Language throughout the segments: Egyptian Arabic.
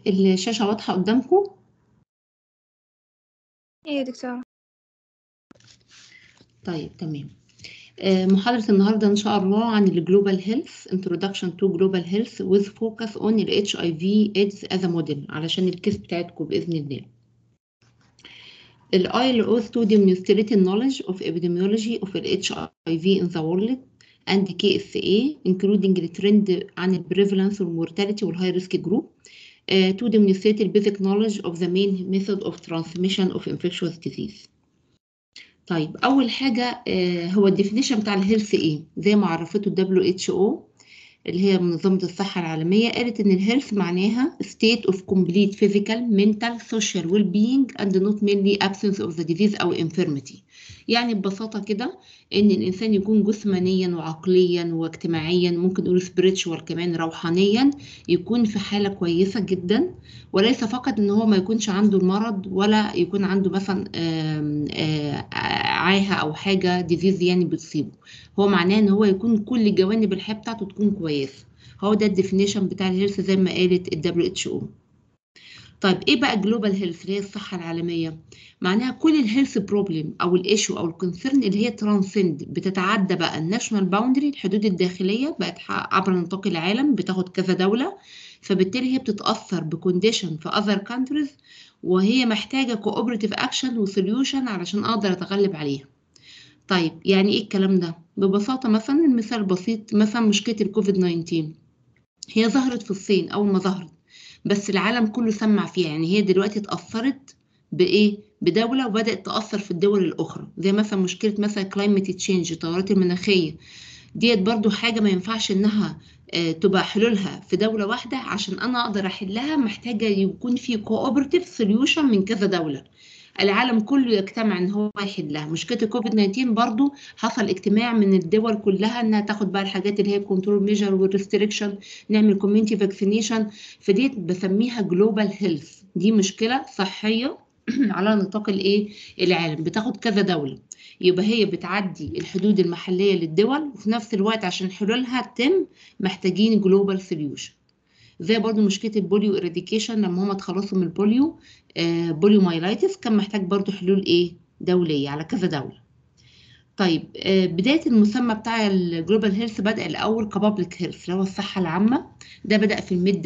الشاشة واضحة قدامكم ايه يا دكتورة طيب تمام آه، محاضرة النهاردة إن شاء الله عن ال Global Health Introduction to Global Health with focus on ال HIV AIDS as a model علشان الكيس بتاعتكم بإذن الله. ال ILO to demonstrate knowledge of epidemiology of ال HIV in the world and KSA including the trend عن ال prevalence والmortality وال high risk group uh, to demonstrate the basic knowledge of the main method of transmission of infectious disease. طيب اول حاجه آه، هو الديفينيشن بتاع الهيلث ايه زي ما عرفته الدبليو اتش او اللي هي منظمه الصحه العالميه قالت ان الهيلث معناها state of complete physical mental social well-being and not merely absence of the disease او infirmity يعني ببساطه كده ان الانسان يكون جسمانيا وعقليا واجتماعيا ممكن نقول spiritual كمان روحانيا يكون في حاله كويسه جدا وليس فقط ان هو ما يكونش عنده المرض ولا يكون عنده مثلا آم، آه، عاهه او حاجه ديزيز يعني بتصيبه هو معناه ان هو يكون كل جوانب الحياه بتاعته تكون كويسه هو ده الديفينيشن بتاع الهيلث زي ما قالت الدبليو اتش او طيب ايه بقى جلوبال هيلث اللي هي الصحه العالميه معناها كل الهيلث بروبلم او الايشو او الكونسيرن اللي هي ترانسند بتتعدى بقى الناشونال باوندري الحدود الداخليه بقت ح- عبر نطاق العالم بتاخد كذا دوله فبالتالي هي بتتاثر بكونديشن في اذر كانتريز وهي محتاجه كوبريتيف اكشن وسوليوشن علشان اقدر اتغلب عليها طيب يعني ايه الكلام ده ببساطه مثلا المثال البسيط مثلا مشكله الكوفيد 19 هي ظهرت في الصين اول ما ظهرت بس العالم كله سمع فيها يعني هي دلوقتي اتأثرت بإيه؟ بدولة وبدأت تأثر في الدول الأخرى زي مثلا مشكلة مثلا climate change التغيرات المناخية ديت برضو حاجة ما ينفعش إنها آه، تبقى حلولها في دولة واحدة عشان أنا أقدر أحلها محتاجة يكون في cooperative solution من كذا دولة العالم كله يجتمع ان هو يحلها مشكله الكوفيد 19 برضو حصل اجتماع من الدول كلها انها تاخد بقى الحاجات اللي هي كنترول ميجر والريستريكشن نعمل كوميونتي فاكسينيشن فديت بسميها جلوبال هيلث دي مشكله صحيه على نطاق الايه العالم بتاخد كذا دوله يبقى هي بتعدي الحدود المحليه للدول وفي نفس الوقت عشان حلولها تتم محتاجين جلوبال سوليوشن زي برضو مشكله البوليو اراديكيشن لما هم اتخلصوا من البوليو آه بوليو مايلايتس كان محتاج برضو حلول ايه دوليه على كذا دوله طيب آه بدايه المسمى بتاع الجلوبال هيلث بدا الاول كبابليك هيلث اللي هو الصحه العامه ده بدا في الميد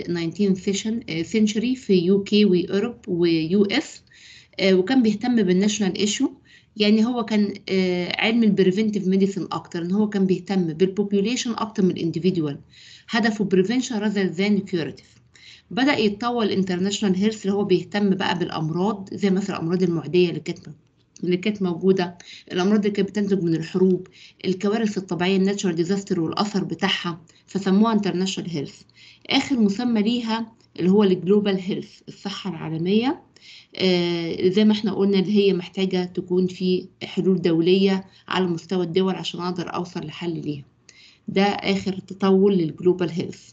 19 سنشري في يو كي واوروب ويو اس وكان بيهتم بالناشونال ايشو يعني هو كان آه، علم البريفنتيف ميديسن اكتر ان هو كان بيهتم بالبوبيوليشن اكتر من الانديفيدوال هدفه بريفنشن rather than curative بدأ يتطور الانترناشونال هيلث اللي هو بيهتم بقى بالامراض زي مثلا الامراض المعديه اللي كانت اللي كانت موجوده الامراض اللي كانت بتنتج من الحروب الكوارث الطبيعيه الناتشورال ديزاستر والاثر بتاعها فسموها انترناشونال هيلث اخر مسمى ليها اللي هو الجلوبال هيلث الصحه العالميه آه، زي ما احنا قلنا اللي هي محتاجه تكون في حلول دوليه على مستوى الدول عشان اقدر اوصل لحل ليها ده اخر تطور للجلوبال هيلث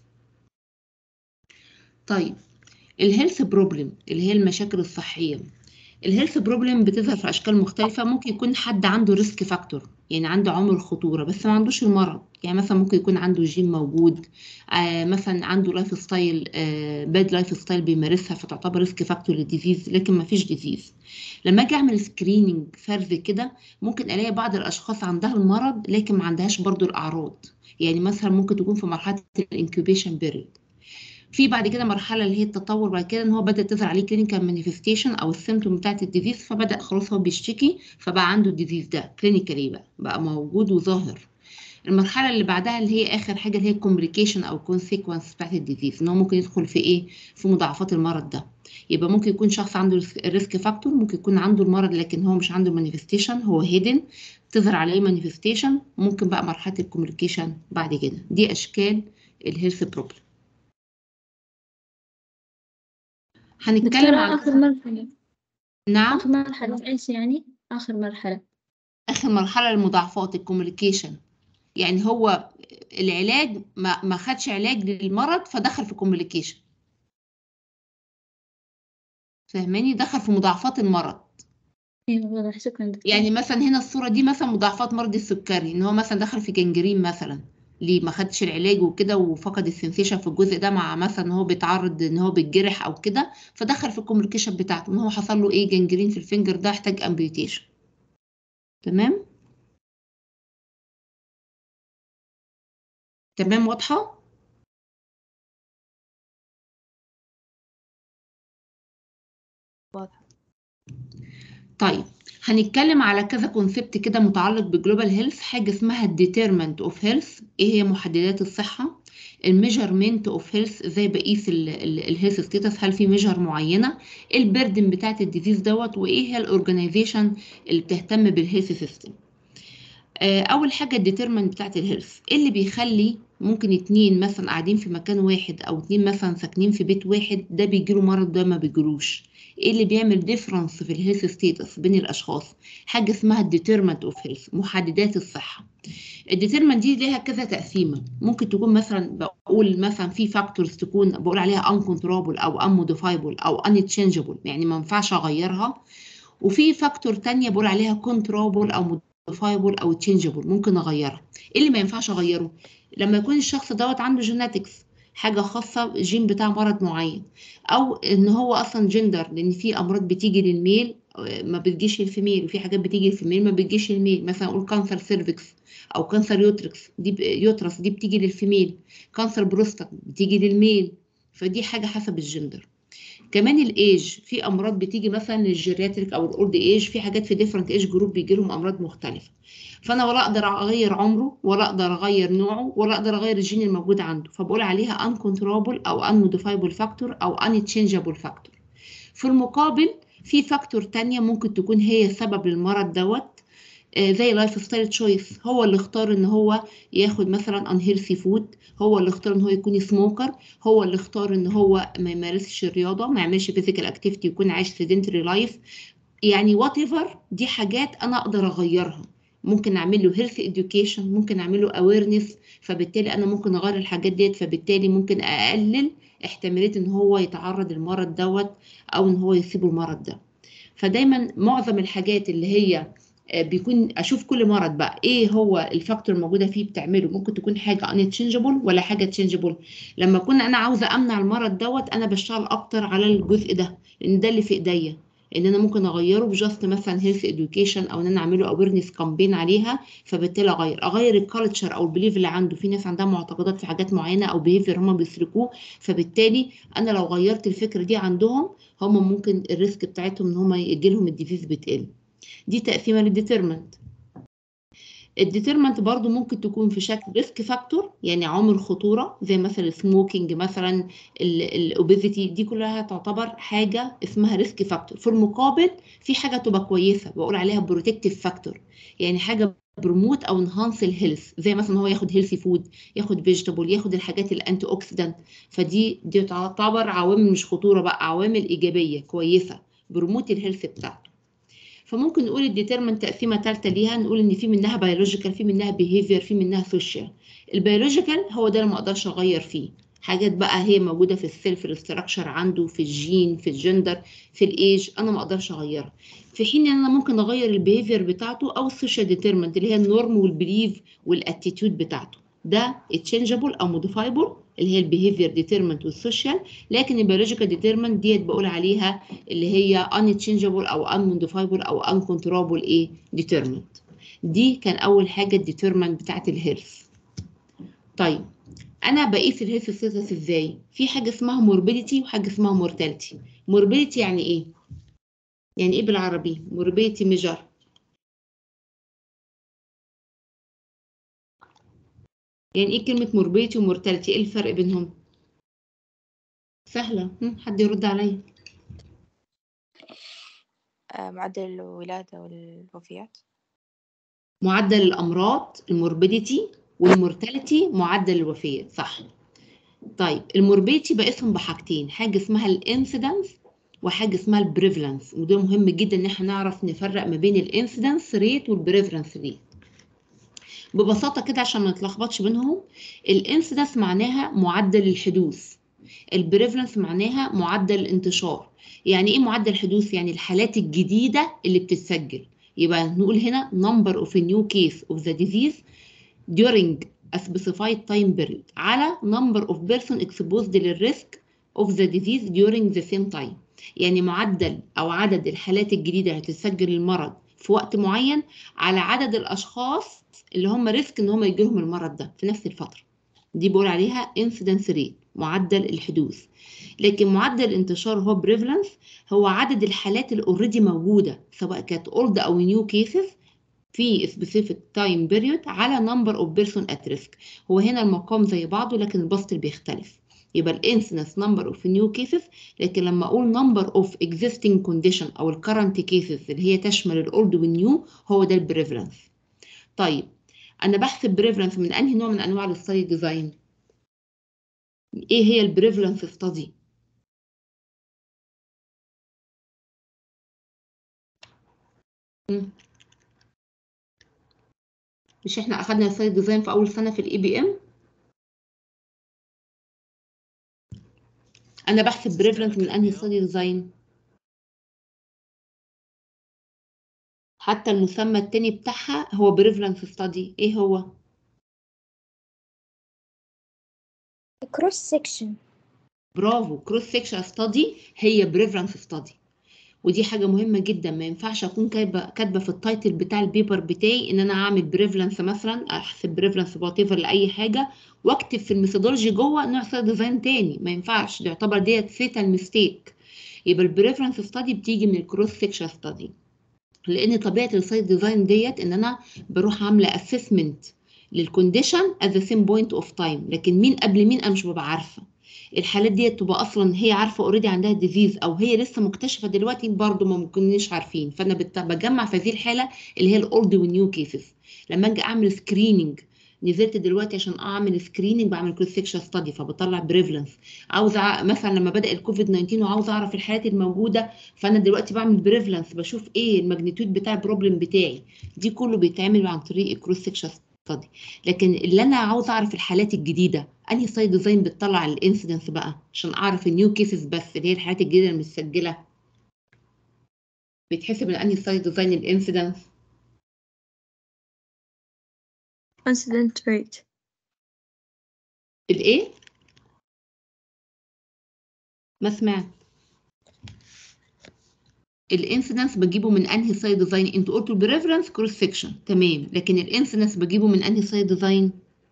طيب الهيلث بروبلم اللي هي المشاكل الصحيه الهيلث بروبلم بتظهر في اشكال مختلفه ممكن يكون حد عنده ريسك فاكتور يعني عنده عامل خطوره بس ما عندوش المرض يعني مثلا ممكن يكون عنده جين موجود آه مثلا عنده لايف ستايل آه باد لايف ستايل بيمارسها فتعتبر ريسك فاكتور للديزيز لكن ما فيش ديزيز لما اجي اعمل سكريننج فرز كده ممكن الاقي بعض الاشخاص عندها المرض لكن ما عندهاش برضو الاعراض يعني مثلا ممكن تكون في مرحله الانكوبيشن بيريد في بعد كده مرحله اللي هي التطور بعد كده ان هو بدا تظهر عليه كلينيكال مانيفستيشن او السيمتوم بتاعت الديزيز فبدا خلاص هو بيشتكي فبقى عنده الديزيز ده كلينيكالي بقى بقى موجود وظاهر المرحله اللي بعدها اللي هي اخر حاجه اللي هي الكومبليكيشن او الكونسيكونس بتاعت الديزيز ان هو ممكن يدخل في ايه في مضاعفات المرض ده يبقى ممكن يكون شخص عنده الريسك فاكتور ممكن يكون عنده المرض لكن هو مش عنده مانيفستيشن هو هيدن تظهر عليه مانيفستيشن ممكن بقى مرحله الكومبليكيشن بعد كده دي اشكال الهيلث بروبلم هنتكلم دكتورة عن آخر مرحلة نعم آخر مرحلة إيش يعني؟ آخر مرحلة اخر مرحله المضاعفات الكوميونيكيشن يعني هو العلاج ما ما خدش علاج للمرض فدخل في كوميونيكيشن فاهماني دخل في مضاعفات المرض أيوة واضح شكرا دكتورة يعني مثلا هنا الصوره دي مثلا مضاعفات مرض السكري ان هو مثلا دخل في جنجرين مثلا ليه ما خدش العلاج وكده وفقد السنسيشن في الجزء ده مع مثلا ان هو بيتعرض ان هو بيتجرح او كده فدخل في الكوميونيكيشن بتاعته ان هو حصل له ايه جنجرين في الفينجر ده احتاج امبيوتيشن تمام تمام واضحه واضحة طيب هنتكلم على كذا كونسبت كده متعلق بجلوبال هيلث حاجه اسمها الديترمنت اوف هيلث ايه هي محددات الصحه الميجرمنت اوف هيلث ازاي بقيس الهيلث ستيتس هل في ميجر معينه البردن بتاعت الديزيز دوت وايه هي الاورجنايزيشن اللي بتهتم بالهيلث سيستم اول حاجه الديترمنت بتاعت الهيلث ايه اللي بيخلي ممكن اتنين مثلا قاعدين في مكان واحد او اتنين مثلا ساكنين في بيت واحد ده بيجيله مرض ده ما بيجيلوش ايه اللي بيعمل ديفرنس في الهيلث ستيتس بين الاشخاص حاجه اسمها الديترمنت اوف هيلث محددات الصحه الديترمنت دي ليها كذا تقسيمه ممكن تكون مثلا بقول مثلا في فاكتورز تكون بقول عليها uncontrollable او unmodifiable او unchangeable يعني ما ينفعش اغيرها وفي فاكتور تانية بقول عليها controllable او modifiable او changeable ممكن اغيرها ايه اللي ما ينفعش اغيره لما يكون الشخص دوت عنده جيناتكس حاجه خاصه جين بتاع مرض معين او ان هو اصلا جندر لان في امراض بتيجي للميل ما بتجيش للفيميل وفي حاجات بتيجي للفيميل ما بتجيش للميل مثلا اقول كانسر سيرفكس او كانسر يوتركس دي يوترس دي بتيجي للفيميل كانسر بروستات بتيجي للميل فدي حاجه حسب الجندر كمان الايج في امراض بتيجي مثلا للجيرياتريك او الاولد ايج في حاجات في ديفرنت ايج جروب بيجي لهم امراض مختلفه فانا ولا اقدر اغير عمره ولا اقدر اغير نوعه ولا اقدر اغير الجين الموجود عنده فبقول عليها uncontrollable او unmodifiable factor او unchangeable factor في المقابل في فاكتور تانية ممكن تكون هي سبب المرض دوت آه زي لايف ستايل تشويس هو اللي اختار ان هو ياخد مثلا انهيلثي فود هو اللي اختار ان هو يكون سموكر هو اللي اختار ان هو ما يمارسش الرياضه ما يعملش فيزيكال اكتيفيتي يكون عايش سيدنتري لايف يعني وات ايفر دي حاجات انا اقدر اغيرها ممكن اعمل له هيلث اديوكيشن ممكن اعمل له اويرنس فبالتالي انا ممكن اغير الحاجات ديت فبالتالي ممكن اقلل احتماليه ان هو يتعرض للمرض دوت او ان هو يصيبه المرض ده فدايما معظم الحاجات اللي هي بيكون اشوف كل مرض بقى ايه هو الفاكتور الموجوده فيه بتعمله ممكن تكون حاجه unchangeable ولا حاجه changeable لما اكون انا عاوزه امنع المرض دوت انا بشتغل اكتر على الجزء ده لان ده اللي في ايديا ان انا ممكن اغيره بجاست مثلا هيلث اديوكيشن او ان انا اعمله اويرنس كامبين عليها فبالتالي اغير اغير الكالتشر او البليف اللي عنده في ناس عندها معتقدات في حاجات معينه او بيهيفير هم بيسلكوه فبالتالي انا لو غيرت الفكره دي عندهم هم ممكن الريسك بتاعتهم ان هم يجي لهم الديزيز بتقل دي تقسيمه للديترمنت الديترمنت برضو ممكن تكون في شكل ريسك فاكتور يعني عامل خطوره زي مثلا السموكينج مثلا الاوبيزيتي دي كلها تعتبر حاجه اسمها ريسك فاكتور في المقابل في حاجه تبقى كويسه بقول عليها بروتكتيف فاكتور يعني حاجه بروموت او انهانس الهيلث زي مثلا هو ياخد هيلثي فود ياخد فيجيتابل ياخد الحاجات الانتي اوكسيدانت فدي دي تعتبر عوامل مش خطوره بقى عوامل ايجابيه كويسه بروموت الهيلث بتاعته فممكن نقول الديترمنت تقسيمه ثالثه ليها نقول ان في منها بيولوجيكال في منها بيهيفير في منها سوشيال البيولوجيكال هو ده اللي ما اقدرش اغير فيه حاجات بقى هي موجوده في السيلف الاستراكشر عنده في الجين في الجندر في الايج انا ما اقدرش اغيرها في حين ان انا ممكن اغير البيهيفير بتاعته او السوشيال ديترمنت اللي هي النورم والبليف والاتيتيود بتاعته ده تشينجبل او موديفايبل اللي هي البيهيفير ديترمنت والسوشيال لكن البيولوجيكال ديترمنت ديت بقول عليها اللي هي unchangeable او unmodifiable او uncontrollable ايه ديترمنت دي كان اول حاجه الديترمنت بتاعت الهيلث طيب انا بقيس الهيلث ستاتس ازاي في حاجه اسمها موربيديتي وحاجه اسمها مورتاليتي موربيديتي يعني ايه يعني ايه بالعربي موربيديتي ميجر يعني ايه كلمة موربيتي ومورتاليتي ايه الفرق بينهم؟ سهلة حد يرد عليا معدل الولادة والوفيات معدل الأمراض الموربيديتي والمورتاليتي معدل الوفيات صح طيب الموربيديتي بقيسهم بحاجتين حاجة اسمها الانسيدنس وحاجة اسمها البريفلنس وده مهم جدا ان احنا نعرف نفرق ما بين الانسيدنس ريت والبريفلنس ريت ببساطه كده عشان ما نتلخبطش بينهم الانسيدنس معناها معدل الحدوث البريفلنس معناها معدل الانتشار يعني ايه معدل الحدوث يعني الحالات الجديده اللي بتتسجل يبقى نقول هنا number of a new case of the disease during a specified time period على number of person exposed للريسك of the disease during the same time يعني معدل أو عدد الحالات الجديدة اللي هتسجل المرض في وقت معين على عدد الأشخاص اللي هم ريسك إن هم يجيلهم المرض ده في نفس الفترة دي بقول عليها incidence rate معدل الحدوث لكن معدل الانتشار هو prevalence هو عدد الحالات اللي اوريدي موجودة سواء كانت old أو new cases في specific time period على number of person at risk هو هنا المقام زي بعضه لكن البسط اللي بيختلف يبقى ال incidence number of new cases لكن لما أقول number of existing condition أو ال current cases اللي هي تشمل ال old وال new هو ده ال prevalence طيب أنا بحسب prevalence من أنهي نوع من أنواع ال study design إيه هي ال prevalence study مم. مش احنا اخدنا السايت ديزاين في اول سنه في الاي بي ام انا بحسب بريفرنس من انهي ستادي ديزاين حتى المسمى التاني بتاعها هو بريفرنس ستادي ايه هو كروس سيكشن برافو كروس سيكشن ستادي هي بريفرنس ستادي ودي حاجه مهمه جدا ما ينفعش اكون كاتبه كاتبه في التايتل بتاع البيبر بتاعي ان انا اعمل بريفلنس مثلا احسب بريفلنس وات ايفر لاي حاجه واكتب في الميثودولوجي جوه نوع سايد ديزاين تاني ما ينفعش ده يعتبر ديت فيتال ميستيك يبقى البريفرنس ستادي بتيجي من الكروس سيكشن ستادي لان طبيعه السايد ديزاين ديت ان انا بروح عامله اسسمنت للكونديشن at the same point of time لكن مين قبل مين انا مش ببقى عارفه الحالات ديت تبقى اصلا هي عارفه اوريدي عندها ديزيز او هي لسه مكتشفه دلوقتي برضه ما ممكنش عارفين فانا بت- بجمع في هذه الحاله اللي هي الاولد والنيو كيسز لما اجي اعمل سكريننج نزلت دلوقتي عشان اعمل سكريننج بعمل كروس سيكشن ستادي فبطلع بريفلنس عاوز أع- مثلا لما بدا الكوفيد 19 وعاوز اعرف الحالات الموجوده فانا دلوقتي بعمل بريفلنس بشوف ايه الماجنتيود بتاع البروبلم بتاعي دي كله بيتعمل عن طريق الكروس سيكشن ستادي لكن اللي انا عاوز اعرف الحالات الجديده انهي سايد ديزاين بتطلع الانسيدنس بقى عشان اعرف النيو كيسز بس اللي هي الحالات الجديده المتسجله بيتحسب من انهي سايد ديزاين الانسيدنس incident rate الايه ما سمعت الانسيدنس بجيبه من انهي سايد ديزاين انتوا قلتوا البريفرنس كروس سيكشن تمام لكن الانسيدنس بجيبه من انهي سايد ديزاين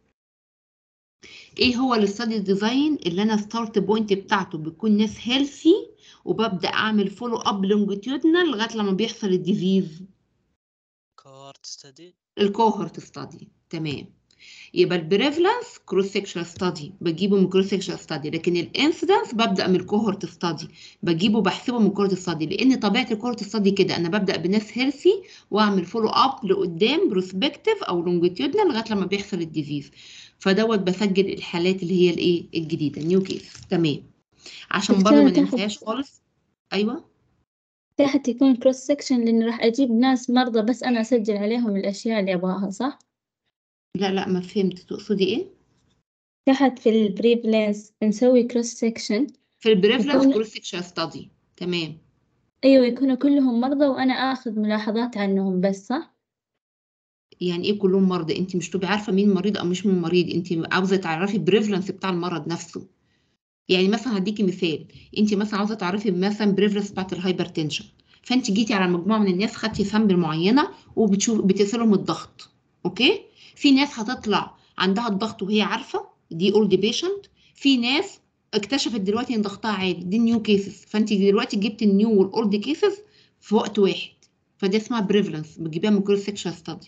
ايه هو الستادي ديزاين اللي انا ستارت بوينت بتاعته بيكون ناس هيلثي وببدا اعمل فولو اب لونجيتيودنال لغايه لما بيحصل الديزيز كارت ستدي الكوهورت ستادي تمام يبقى البريفلانس كروس سيكشن ستادي بجيبه من كروس سيكشن ستادي لكن الانسيدنس ببدا من الكوهورت ستادي بجيبه بحسبه من كوهورت ستادي لان طبيعه الكوهورت ستادي كده انا ببدا بناس هيلثي واعمل فولو اب لقدام بروسبكتيف او لونجيتيودنال لغايه لما بيحصل الديزيز فدوت بسجل الحالات اللي هي الايه الجديده نيو كيس تمام عشان برضه ما دكتورة تحت- ننساش خالص ايوه تحت يكون كروس سكشن لأني راح أجيب ناس مرضى بس أنا أسجل عليهم الأشياء اللي أبغاها صح؟ لا لا ما فهمت تقصدي ايه تحت في البريفلنس بنسوي كروس سكشن في البريفلانس يكون- كروس سيكشن ستادي تمام أيوة يكونوا كلهم مرضى وأنا آخذ ملاحظات عنهم بس صح؟ يعني ايه كلهم مرضى انت مش تبقي عارفه مين مريض او مش مين مريض انت عاوزه تعرفي البريفلنس بتاع المرض نفسه يعني مثلا هديكي مثال انت مثلا عاوزه تعرفي مثلا بريفلنس بتاعت الهايبرتنشن فانت جيتي على مجموعه من الناس خدتي سامبل معينه وبتشوف بتقيسلهم الضغط اوكي في ناس هتطلع عندها الضغط وهي عارفه دي اولد بيشنت في ناس اكتشفت دلوقتي ان ضغطها عالي دي نيو كيسز فانت دلوقتي جبت النيو والاولد كيسز في وقت واحد فدي اسمها بريفلنس بتجيبيها من كروس سيكشن ستادي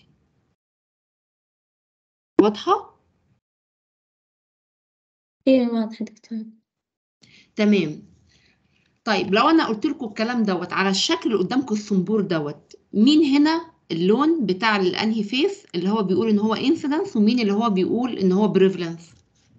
واضحه أيوة واضحة دكتور تمام طيب لو انا قلت لكم الكلام دوت على الشكل اللي قدامكم الصنبور دوت مين هنا اللون بتاع الانهي فيس اللي هو بيقول ان هو انسيدنس ومين اللي هو بيقول ان هو بريفلنس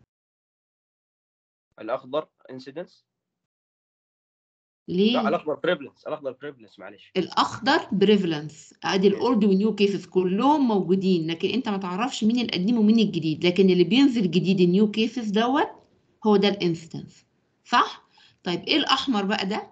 الاخضر انسيدنس لا ليه الاخضر بريفلنس الاخضر بريفلنس معلش الاخضر بريفلنس ادي الاولد ونيو كيسز كلهم موجودين لكن انت ما تعرفش مين القديم ومين الجديد لكن اللي بينزل جديد النيو كيسز دوت هو ده الانسيدنس صح طيب ايه الاحمر بقى ده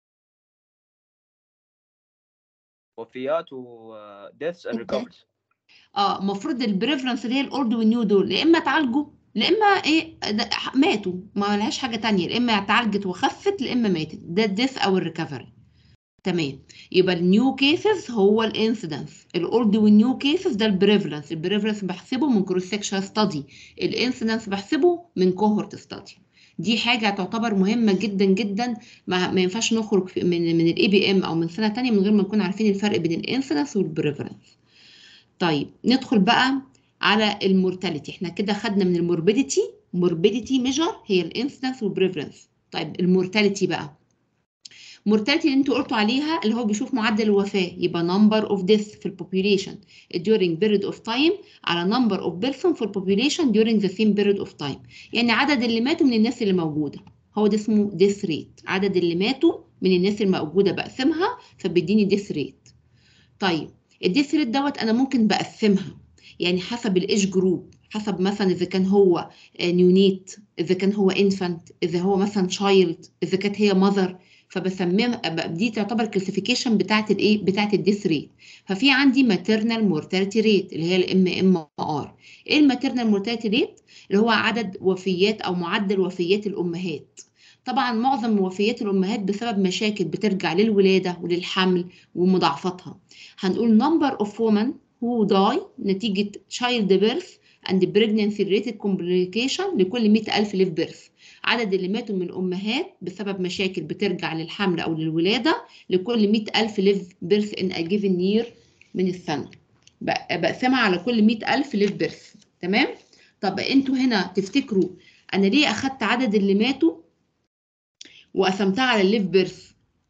وفيات وديثس اند الdeath. ريكفريز اه المفروض البريفرنس اللي هي الاولد والنيو دول يا اما اتعالجوا يا اما ايه ده- ماتوا ما لهاش حاجه تانية يا اما اتعالجت وخفت يا اما ماتت ده الديث او الريكفري تمام يبقى النيو كيسز هو الانسيدنس الاولد والنيو كيسز ده البريفلنس البريفلنس بحسبه من كروس سكشن ستادي الانسيدنس بحسبه من كوهورت ستادي دي حاجه تعتبر مهمه جدا جدا ما, ما ينفعش نخرج في- من من الاي بي ام او من سنه تانية من غير ما نكون عارفين الفرق بين الانسيدنس والبريفلنس طيب ندخل بقى على المورتاليتي احنا كده خدنا من الموربيديتي موربيديتي ميجر هي الانسيدنس والبريفلنس طيب المورتاليتي بقى mortality اللي انتوا قلتوا عليها اللي هو بيشوف معدل الوفاة يبقى number of deaths في البوبوليشن during period of time على number of person في البوبوليشن during the same period of time يعني عدد اللي ماتوا من الناس اللي موجودة هو ده اسمه death rate عدد اللي ماتوا من الناس الموجودة بقسمها فبيديني death rate طيب الديث ريت دوت انا ممكن بقسمها يعني حسب الايج جروب حسب مثلا اذا كان هو نيونيت اذا كان هو انفانت اذا هو مثلا تشايلد اذا كانت هي ماذر فبسميها دي تعتبر كلاسيفيكيشن بتاعت الايه بتاعت الديث ريت ففي عندي ماتيرنال مورتاليتي ريت اللي هي الام ام ار ايه الماتيرنال مورتاليتي ريت اللي هو عدد وفيات او معدل وفيات الامهات طبعا معظم وفيات الامهات بسبب مشاكل بترجع للولاده وللحمل ومضاعفتها هنقول number of women who die نتيجة child birth and pregnancy related complication لكل 100,000 live birth عدد اللي ماتوا من أمهات بسبب مشاكل بترجع للحمل أو للولادة لكل 100,000 live birth in a given year من السنة بق- بقسمها على كل 100,000 live birth تمام؟ طب انتوا هنا تفتكروا أنا ليه أخدت عدد اللي ماتوا وقسمتها على الليف بيرث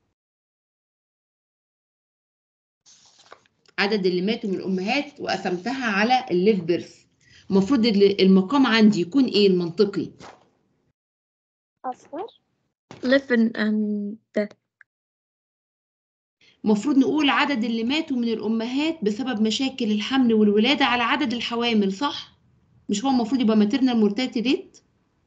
عدد اللي ماتوا من الامهات وقسمتها على الليف بيرث المفروض ال- المقام عندي يكون ايه المنطقي أصغر live and, and death المفروض نقول عدد اللي ماتوا من الامهات بسبب مشاكل الحمل والولاده على عدد الحوامل صح مش هو المفروض يبقى ماتيرنال مورتاليتي ريت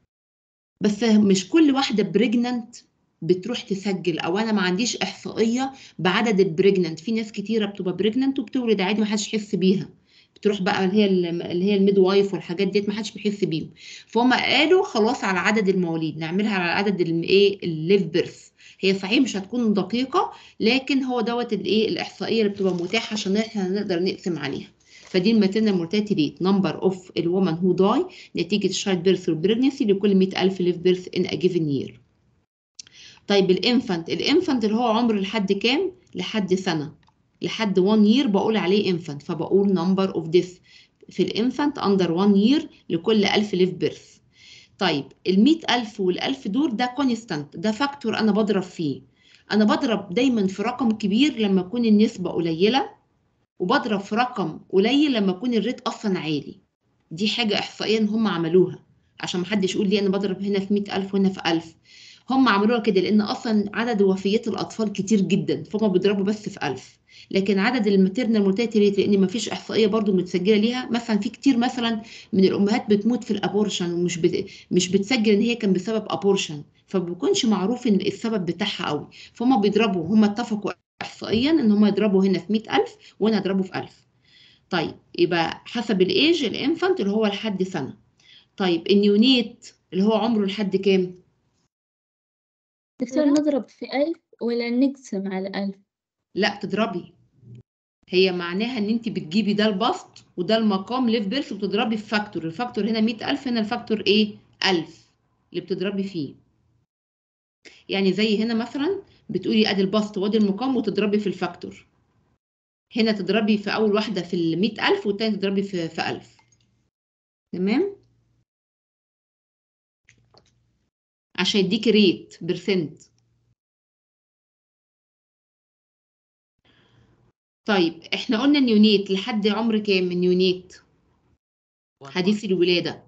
بس مش كل واحده بريجننت بتروح تسجل او انا ما عنديش احصائيه بعدد البريجننت في ناس كتيره بتبقى بريجننت وبتولد عادي ما حدش يحس بيها بتروح بقى اللي هي اللي هي الميد وايف والحاجات ديت ما حدش بيحس بيهم فهم قالوا خلاص على عدد المواليد نعملها على عدد الايه الليف بيرث هي صحيح مش هتكون دقيقه لكن هو دوت الايه الاحصائيه اللي بتبقى متاحه عشان احنا نقدر نقسم عليها فدي الماتيرنال مورتاليتي ريت نمبر اوف الومن هو داي نتيجه الشايلد بيرث والبريجنسي لكل 100000 ليف بيرث ان ا جيفن يير طيب الانفانت الانفانت اللي هو عمر لحد كام لحد سنه لحد 1 يير بقول عليه انفانت فبقول نمبر اوف ديث في الانفانت اندر 1 يير لكل 1000 ليف بيرث طيب ال 100000 وال 1000 دول ده كونستانت ده فاكتور انا بضرب فيه انا بضرب دايما في رقم كبير لما تكون النسبه قليله وبضرب في رقم قليل لما يكون الريت اصلا عالي دي حاجه احصائيا هم عملوها عشان محدش يقول لي انا بضرب هنا في 100000 وهنا في 1000 هم عملوها كده لان اصلا عدد وفيات الاطفال كتير جدا فهم بيضربوا بس في 1000 لكن عدد الماتيرنال مورتاليتي ريت لان ما فيش احصائيه برضو متسجله ليها مثلا في كتير مثلا من الامهات بتموت في الابورشن ومش بت... مش بتسجل ان هي كان بسبب ابورشن فما بيكونش معروف ان السبب بتاعها قوي فهم بيضربوا هم اتفقوا احصائيا ان هم يضربوا هنا في 100000 وانا اضربه في 1000 طيب يبقى حسب الايج الانفانت اللي هو لحد سنه طيب النيونيت اللي هو عمره لحد كام دكتور نضرب في ألف ولا نقسم على ألف لا تضربي هي معناها ان انت بتجيبي ده البسط وده المقام ليف بيرث وبتضربي في فاكتور الفاكتور هنا 100000 هنا الفاكتور ايه 1000 اللي بتضربي فيه يعني زي هنا مثلا بتقولي ادي البسط وادي المقام وتضربي في الفاكتور هنا تضربي في اول واحده في ال 100000 والتانية تضربي في في 1000 تمام عشان يديكي ريت برسنت طيب احنا قلنا النيونيت لحد عمر كام النيونيت حديث الولادة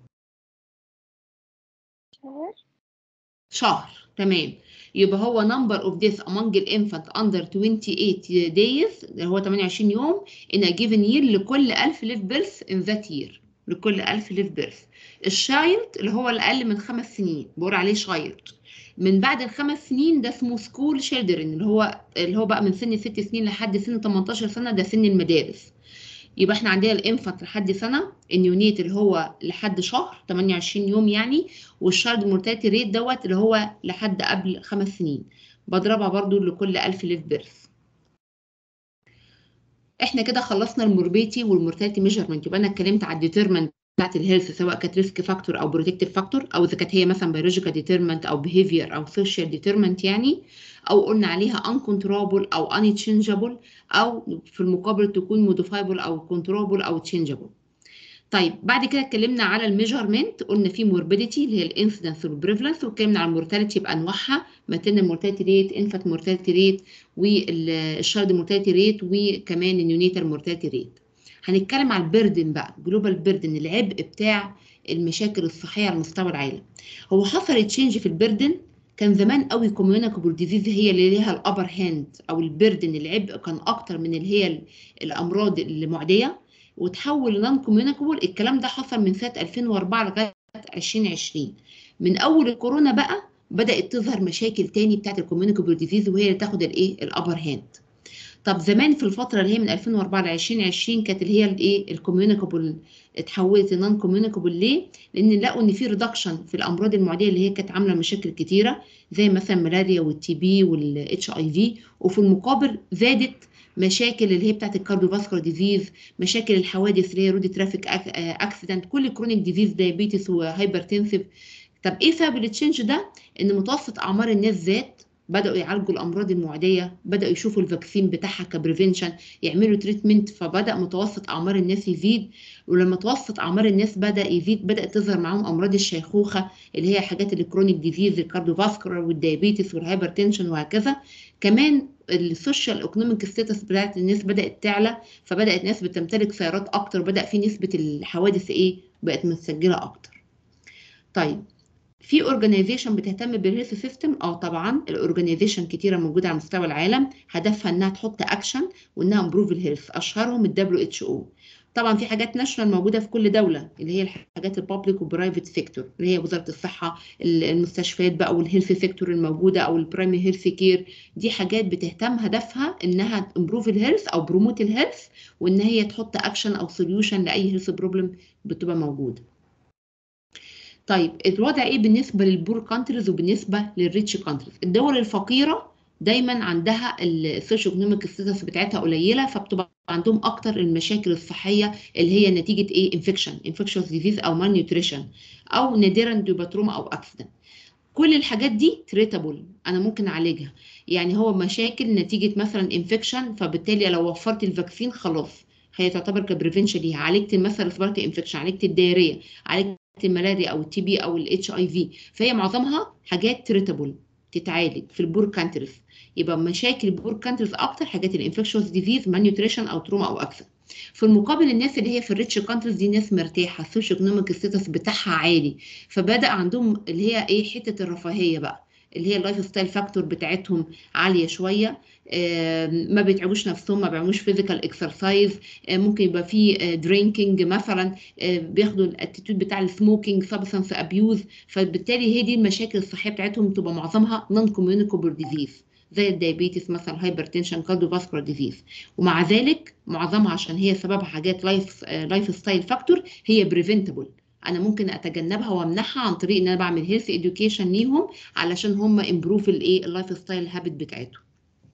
شهر شهر تمام يبقى هو number of death among the infant under 28 days اللي هو 28 يوم in a given year لكل 1000 live birth in that year لكل 1000 live birth الشايلد اللي هو الأقل من خمس سنين بقول عليه شايلد من بعد الخمس سنين ده اسمه سكول شيلدرن اللي هو اللي هو بقى من سن ست سنين لحد سن 18 سنة ده سن المدارس يبقى احنا عندنا الانفانت لحد سنه النيونيت اللي هو لحد شهر 28 يوم يعني والشارد مورتاليتي ريت دوت اللي هو لحد قبل خمس سنين بضربها برضو لكل 1000 ليف بيرث احنا كده خلصنا الموربيتي والمورتاليتي ميجرمنت يبقى انا اتكلمت على الديترمنت بتاعت الهيلث سواء كانت ريسك فاكتور او بروتكتيف فاكتور او اذا كانت هي مثلا بيولوجيكال ديترمنت او بيهيفير او سوشيال ديترمنت يعني او قلنا عليها uncontrollable او unchangeable او في المقابل تكون modifiable او controllable او changeable طيب بعد كده اتكلمنا على الميجرمنت قلنا في موربيديتي اللي هي الانسيدنس والبريفلنس واتكلمنا على المورتاليتي بانواعها ماتيرنال مورتاليتي ريت انفانت مورتاليتي ريت والشارد مورتاليتي ريت وكمان النيونيتال مورتاليتي ريت هنتكلم على البردن بقى جلوبال بردن العبء بتاع المشاكل الصحيه على مستوى العالم هو حصل تشينج في البردن كان زمان قوي كوميونيكابل ديزيز هي اللي ليها الابر هاند او البردن العبء كان اكتر من اللي هي الامراض المعديه وتحول لنون كوميونيكابل الكلام ده حصل من سنه 2004 لغايه 2020 من اول الكورونا بقى بدات تظهر مشاكل تاني بتاعت الكوميونيكابل ديزيز وهي اللي تاخد الايه الابر هاند طب زمان في الفتره اللي هي من 2004 ل 2020 كانت اللي هي الايه الكوميونيكابل اتحولت لنون كوميونيكابل ليه لان لقوا ان في ريدكشن في الامراض المعديه اللي هي كانت عامله مشاكل كتيره زي مثلا ملاريا والتي بي والاتش اي في وفي المقابل زادت مشاكل اللي هي بتاعت الكارديوفاسكولار ديزيز مشاكل الحوادث اللي هي رودي ترافيك اكسيدنت كل كرونيك ديزيز دايابيتس وهايبرتنسيف طب ايه سبب التشنج ده ان متوسط اعمار الناس زاد بداوا يعالجوا الامراض المعديه بداوا يشوفوا الفاكسين بتاعها كبريفنشن يعملوا تريتمنت فبدا متوسط اعمار الناس يزيد ولما متوسط اعمار الناس بدا يزيد بدات تظهر معاهم امراض الشيخوخه اللي هي حاجات الكرونيك ديزيز الكارديوفاسكولار والدايابيتس والهايبرتنشن وهكذا كمان السوشيال ايكونوميك ستاتس بتاعت الناس بدات تعلى فبدات ناس بتمتلك سيارات اكتر بدا في نسبه الحوادث ايه بقت متسجله اكتر طيب في اورجانيزيشن بتهتم بالهيلث سيستم اه طبعا الاورجانيزيشن كتيره موجوده على مستوى العالم هدفها انها تحط اكشن وانها امبروف الهيلث اشهرهم الدبليو اتش او طبعا في حاجات ناشونال موجوده في كل دوله اللي هي الحاجات البابليك وبرايفت سيكتور اللي هي وزاره الصحه المستشفيات بقى والهيلث سيكتور الموجوده او البرايمري هيلث كير دي حاجات بتهتم هدفها انها امبروف الهيلث او بروموت الهيلث وان هي تحط اكشن او سوليوشن لاي هيلث بروبلم بتبقى موجوده طيب الوضع ايه بالنسبه للبور كانتريز وبالنسبه للريتش كانتريز الدول الفقيره دايما عندها السوشيو ايكونوميك ستاتس بتاعتها قليله فبتبقى عندهم اكتر المشاكل الصحيه اللي هي نتيجه ايه انفكشن انفكشوس ديزيز او مال نيوتريشن او نادرا بيبقى تروما او اكسيدنت كل الحاجات دي تريتابل انا ممكن اعالجها يعني هو مشاكل نتيجه مثلا انفكشن فبالتالي لو وفرت الفاكسين خلاص هي تعتبر كبريفنشن ليها عالجت مثلا سبارتي انفكشن عالجت الدايريه عالجت الملاريا او التي بي او الاتش اي في فهي معظمها حاجات تريتابل تتعالج في البور كانتريز يبقى مشاكل البور كانتريز اكتر حاجات الانفكشوس ديزيز مالنيوتريشن او تروما او اكسن في المقابل الناس اللي هي في الريتش كانتريز دي ناس مرتاحه السوشيو ايكونوميك ستاتس بتاعها عالي فبدا عندهم اللي هي ايه حته الرفاهيه بقى اللي هي اللايف ستايل فاكتور بتاعتهم عاليه شويه ما بيتعبوش نفسهم ما بيعملوش فيزيكال اكسرسايز ممكن يبقى في درينكينج مثلا بياخدوا الاتيتيود بتاع السموكينج سبستانس ابيوز فبالتالي هي دي المشاكل الصحيه بتاعتهم تبقى معظمها نون كوميونيكابل ديزيز زي الدايابيتس مثلا هايبرتنشن كارديوفاسكولار ديزيز ومع ذلك معظمها عشان هي سببها حاجات لايف لايف ستايل فاكتور هي بريفنتبل انا ممكن اتجنبها وامنعها عن طريق ان انا بعمل هيلث اديوكيشن ليهم علشان هم امبروف الايه اللايف ستايل هابت بتاعتهم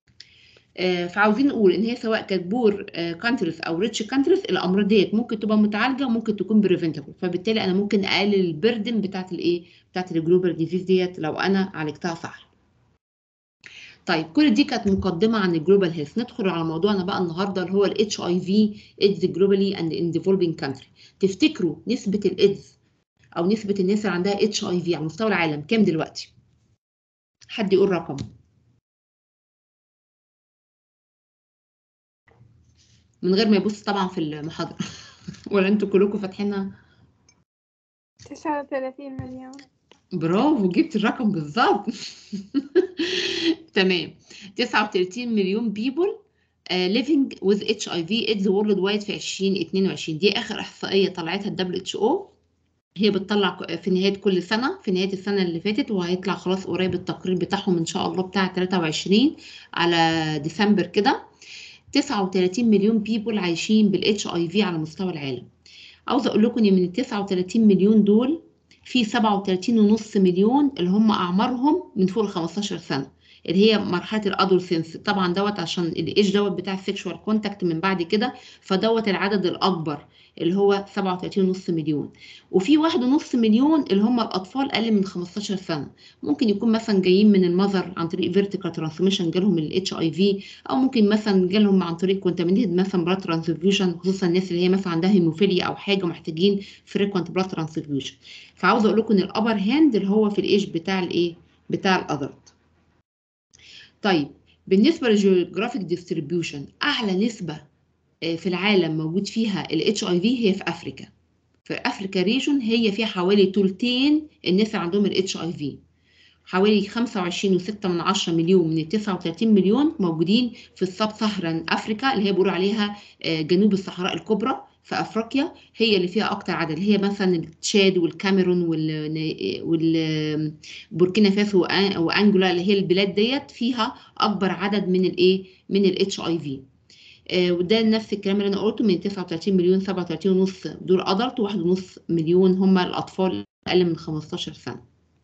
فعاوزين نقول ان هي سواء كانت بور كانتريز او ريتش كانتريز الامراض ديت ممكن تبقى متعالجه وممكن تكون بريفنتبل فبالتالي انا ممكن اقلل البردن بتاعت الايه بتاعت الجلوبال ديزيز ديت لو انا عالجتها صح طيب كل دي كانت مقدمه عن الجلوبال هيلث ندخل على موضوعنا بقى النهارده اللي هو الاتش اي في ايدز جلوبالي اند ان ديفلوبينج كانتري تفتكروا نسبه الايدز او نسبه الناس اللي عندها اتش اي في على مستوى العالم كام دلوقتي حد يقول رقم من غير ما يبص طبعا في المحاضره ولا انتوا كلكم فاتحينها 39 مليون برافو جبت الرقم بالظبط تمام 39 مليون بيبول living with HIV AIDS worldwide في 2022 دي اخر احصائيه طلعتها الدبليو اتش او هي بتطلع في نهايه كل سنه في نهايه السنه اللي فاتت وهيطلع خلاص قريب التقرير بتاعهم ان شاء الله بتاع 23 على ديسمبر كده 39 مليون بيبول عايشين بالاتش اي في على مستوى العالم عاوزه اقول لكم ان من ال 39 مليون دول في 37.5 مليون اللي هم اعمارهم من فوق ال 15 سنه اللي هي مرحله الادولسنس طبعا دوت عشان الايج دوت بتاع السكشوال كونتاكت من بعد كده فدوت العدد الاكبر اللي هو 37.5 مليون وفي 1.5 مليون اللي هم الاطفال اقل من 15 سنه ممكن يكون مثلا جايين من المذر عن طريق فيرتيكال ترانسميشن جالهم الاتش اي في او ممكن مثلا جالهم عن طريق كونتامينيتد مثلا بلاد ترانسفيوجن خصوصا الناس اللي هي مثلا عندها هيموفيليا او حاجه محتاجين فريكوينت بلاد ترانسفيوجن فعاوزه اقول لكم ان الابر هاند اللي هو في الايج بتاع الايه بتاع الادلت طيب بالنسبه للجيوغرافيك ديستريبيوشن اعلى نسبه آه، في العالم موجود فيها الاتش اي في هي في افريكا في افريكا ريجون هي فيها حوالي ثلثين الناس اللي عندهم الاتش اي في حوالي 25.6 من عشرة مليون من ال 39 مليون موجودين في السب سهران افريكا اللي هي بيقولوا عليها آه، جنوب الصحراء الكبرى في افريقيا هي اللي فيها اكتر عدد اللي هي مثلا التشاد والكاميرون وال والبوركينا فاسو وأن- وانجولا اللي هي البلاد ديت فيها اكبر عدد من الايه من الاتش اي في وده نفس الكلام اللي انا قلته من 39 مليون 37 ونص دول ادلت وواحد ونص مليون هم الاطفال اقل من 15 سنه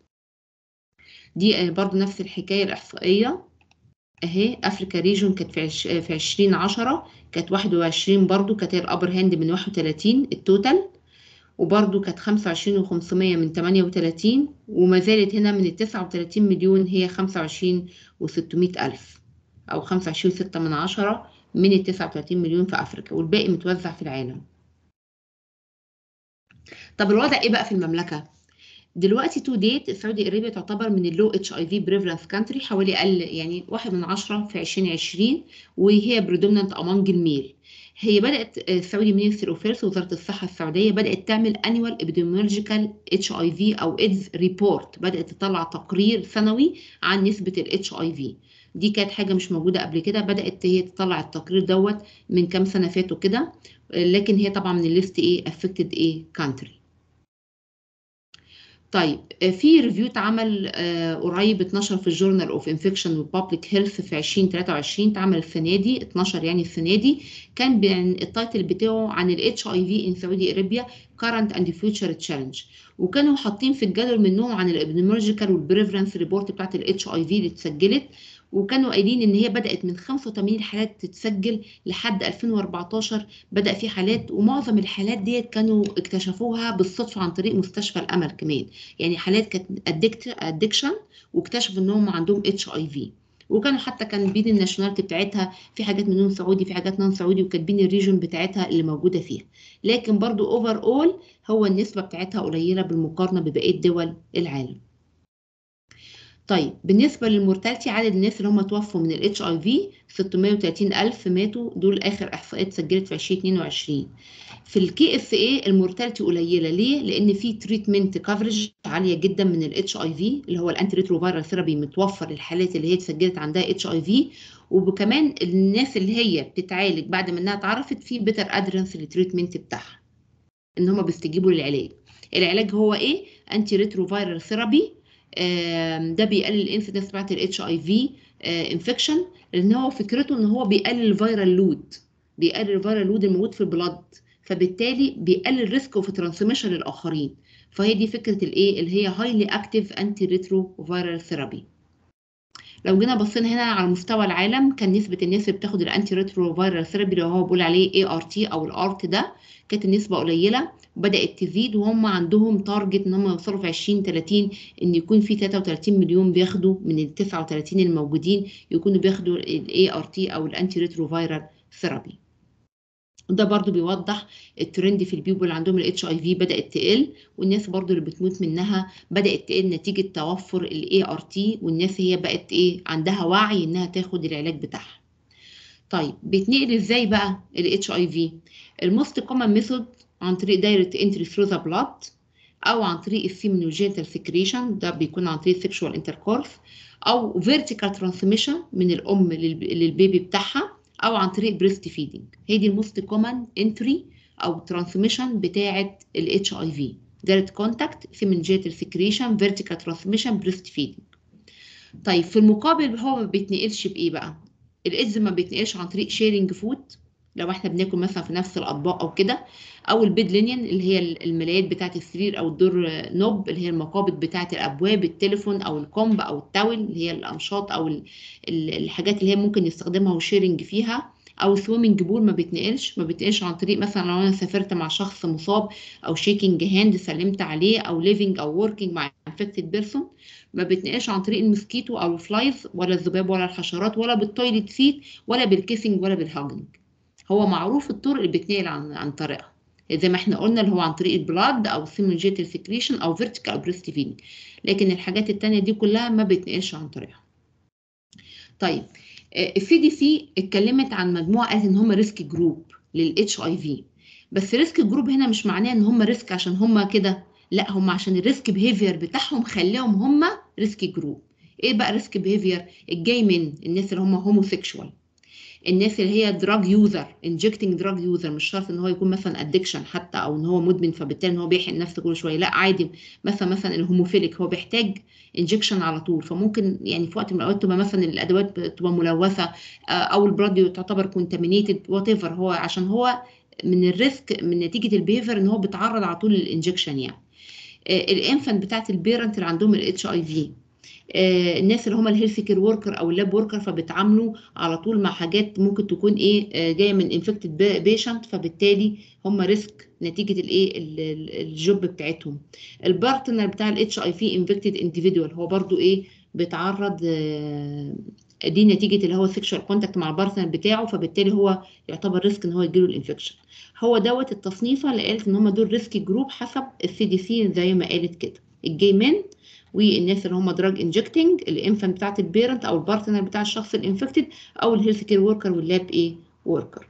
دي آه، برضو نفس الحكايه الاحصائيه اهي افريكا ريجون كانت في عش... في 2010 كانت 21 برضو كانت هي الابر هاند من 31 التوتال وبرضو كانت 25 و500 من 38 وما زالت هنا من ال 39 مليون هي 25 و600 ألف أو 25 6 من عشرة من ال 39 مليون في أفريقيا والباقي متوزع في العالم طب الوضع إيه بقى في المملكة؟ دلوقتي تو ديت السعودي ارابيا تعتبر من اللو اتش اي في بريفلنس كانتري حوالي اقل يعني واحد من عشرة في 2020 وهي بريدومنانت امونج الميل هي بدات آه، السعودي مينستري اوف هيلث وزاره الصحه السعوديه بدات تعمل انيوال ابيديميولوجيكال اتش اي في او ايدز ريبورت بدات تطلع تقرير سنوي عن نسبه الاتش اي في دي كانت حاجه مش موجوده قبل كده بدات هي تطلع التقرير دوت من كام سنه فاتوا كده آه، لكن هي طبعا من الليست ايه افكتد ايه كانتري طيب آه، في ريفيو اتعمل آه، قريب 12 في الجورنال اوف انفكشن وبابليك هيلث في 2023 اتعمل السنه دي 12 يعني السنه دي كان بين التايتل بتاعه عن الاتش اي في ان سعودي ارابيا current and future challenge وكانوا حاطين في الجدول منهم عن الابيديمولوجيكال والبريفرنس ريبورت بتاعت الاتش اي في اللي اتسجلت وكانوا قايلين ان هي بدات من 85 حالات تتسجل لحد 2014 بدا في حالات ومعظم الحالات ديت كانوا اكتشفوها بالصدفه عن طريق مستشفى الامل كمان يعني حالات كانت ادكشن واكتشفوا ان هم عندهم اتش اي في وكانوا حتى كاتبين الناشوناليتي بتاعتها في حاجات منهم سعودي في حاجات نون سعودي وكاتبين الريجن بتاعتها اللي موجوده فيها لكن برضو اوفر اول هو النسبه بتاعتها قليله بالمقارنه ببقيه دول العالم طيب بالنسبه للمورتاليتي عدد الناس اللي هم توفوا من الاتش اي في 630 الف ماتوا دول اخر احصائيات سجلت في 2022 في الكي اف اي المورتاليتي قليله ليه لان في تريتمنت كفرج عاليه جدا من الاتش اي في اللي هو الانتي ريتروفيرال ثيرابي متوفر للحالات اللي هي اتسجلت عندها اتش اي في وكمان الناس اللي هي بتتعالج بعد ما انها اتعرفت في بيتر ادرنس للتريتمنت بتاعها ان هم بيستجيبوا للعلاج العلاج هو ايه انتي ريتروفيرال ثيرابي آم، ده بيقلل الانسيدنس بتاعت الاتش اي في انفكشن لان هو فكرته ان هو بيقلل الفيرال لود بيقلل الفيرال لود الموجود في البلد فبالتالي بيقلل ريسك اوف ترانسميشن للاخرين فهي دي فكره الايه اللي هي هايلي اكتيف انتي ريترو فيرال ثيرابي لو جينا بصينا هنا على مستوى العالم كان نسبه الناس اللي بتاخد الانتي ريترو فيرال ثيرابي اللي هو بيقول عليه اي ار تي او الارت ده كانت النسبه قليله بدات تزيد وهم عندهم تارجت ان هم يوصلوا في 2030 ان يكون في 33 مليون بياخدوا من ال 39 الموجودين يكونوا بياخدوا الاي ار تي او الانتي ريترو فيرال ثيرابي وده برضو بيوضح الترند في البيبول اللي عندهم الاتش اي في بدات تقل والناس برضو اللي بتموت منها بدات تقل نتيجه توفر الاي ار تي والناس هي بقت ايه عندها وعي انها تاخد العلاج بتاعها طيب بيتنقل ازاي بقى الاتش اي في الموست كومن ميثود عن طريق دايركت انتري ثرو ذا بلاد او عن طريق السيمينوجينيتال سكريشن ده بيكون عن طريق سيكشوال انتركورس او فيرتيكال ترانسميشن من الام للب- للبيبي بتاعها او عن طريق بريست فيدنج هي دي الموست كومن انتري او ترانسميشن بتاعه الاتش اي في دايركت كونتاكت سيمينوجينيتال سكريشن فيرتيكال ترانسميشن بريست فيدنج طيب في المقابل هو ما بيتنقلش بايه بقى الايدز ما بيتنقلش عن طريق شيرنج فود لو احنا بناكل مثلا في نفس الاطباق او كده او البيد لينيان اللي هي الملايات بتاعه السرير او الدور نوب اللي هي المقابض بتاعه الابواب التليفون او الكومب او التاول اللي هي الانشاط او ال- ال- الحاجات اللي هي ممكن يستخدمها وشيرنج فيها او سويمنج بول ما بيتنقلش ما بيتنقلش عن طريق مثلا لو انا سافرت مع شخص مصاب او شيكينج هاند سلمت عليه او ليفنج او وركينج مع انفكتد بيرسون ما بيتنقلش عن طريق المسكيتو او الفلايز ولا الذباب ولا الحشرات ولا بالتويلت سيت ولا بالكيسنج ولا بالهاجنج هو معروف الطرق اللي بيتنقل عن عن طريقها زي ما احنا قلنا اللي هو عن طريق البلاد او سيمنجيتال سكريشن او فيرتيكال بريست فيدنج لكن الحاجات التانية دي كلها ما بيتنقلش عن طريقها طيب السي دي سي اتكلمت عن مجموعه قالت ان هم ريسك جروب للاتش اي في بس ريسك جروب هنا مش معناه ان هم ريسك عشان هم كده لا هم عشان الريسك بيهيفير بتاعهم خلاهم هم ريسك جروب ايه بقى ريسك بيهيفير الجاي من الناس اللي هم هوموسيكشوال الناس اللي هي دراج يوزر انجكتنج دراج يوزر مش شرط ان هو يكون مثلا ادكشن حتى او ان هو مدمن فبالتالي ان هو بيحقن نفسه كل شويه لا عادي مثلا مثلا الهوموفيليك هو بيحتاج انجكشن على طول فممكن يعني في وقت من الاوقات تبقى مثلا الادوات تبقى ملوثه آه، او البلاد تعتبر كونتامينيتد وات ايفر هو عشان هو من الريسك من نتيجه البيهيفير ان هو بيتعرض على طول للانجكشن يعني الانفنت بتاعت البيرنت اللي عندهم الاتش اي في الناس اللي هم الهيلث كير وركر او اللاب وركر فبيتعاملوا على طول مع حاجات ممكن تكون ايه آه، جايه من انفكتد بيشنت فبالتالي هم ريسك نتيجه الايه ال- ال- الجوب بتاعتهم البارتنر بتاع الاتش اي في انفكتد انديفيدوال هو برضو ايه بيتعرض آه، دي نتيجه اللي هو سيكشوال كونتاكت مع البارتنر بتاعه فبالتالي هو يعتبر ريسك ان هو يجيله الانفكشن هو دوت التصنيفه اللي قالت ان هم دول ريسك جروب حسب السي دي سي زي ما قالت كده الجي مان والناس اللي هم دراج انجكتنج الانفنت بتاعت البيرنت او البارتنر بتاع الشخص الانفكتد او الهيلث كير وركر واللاب ايه وركر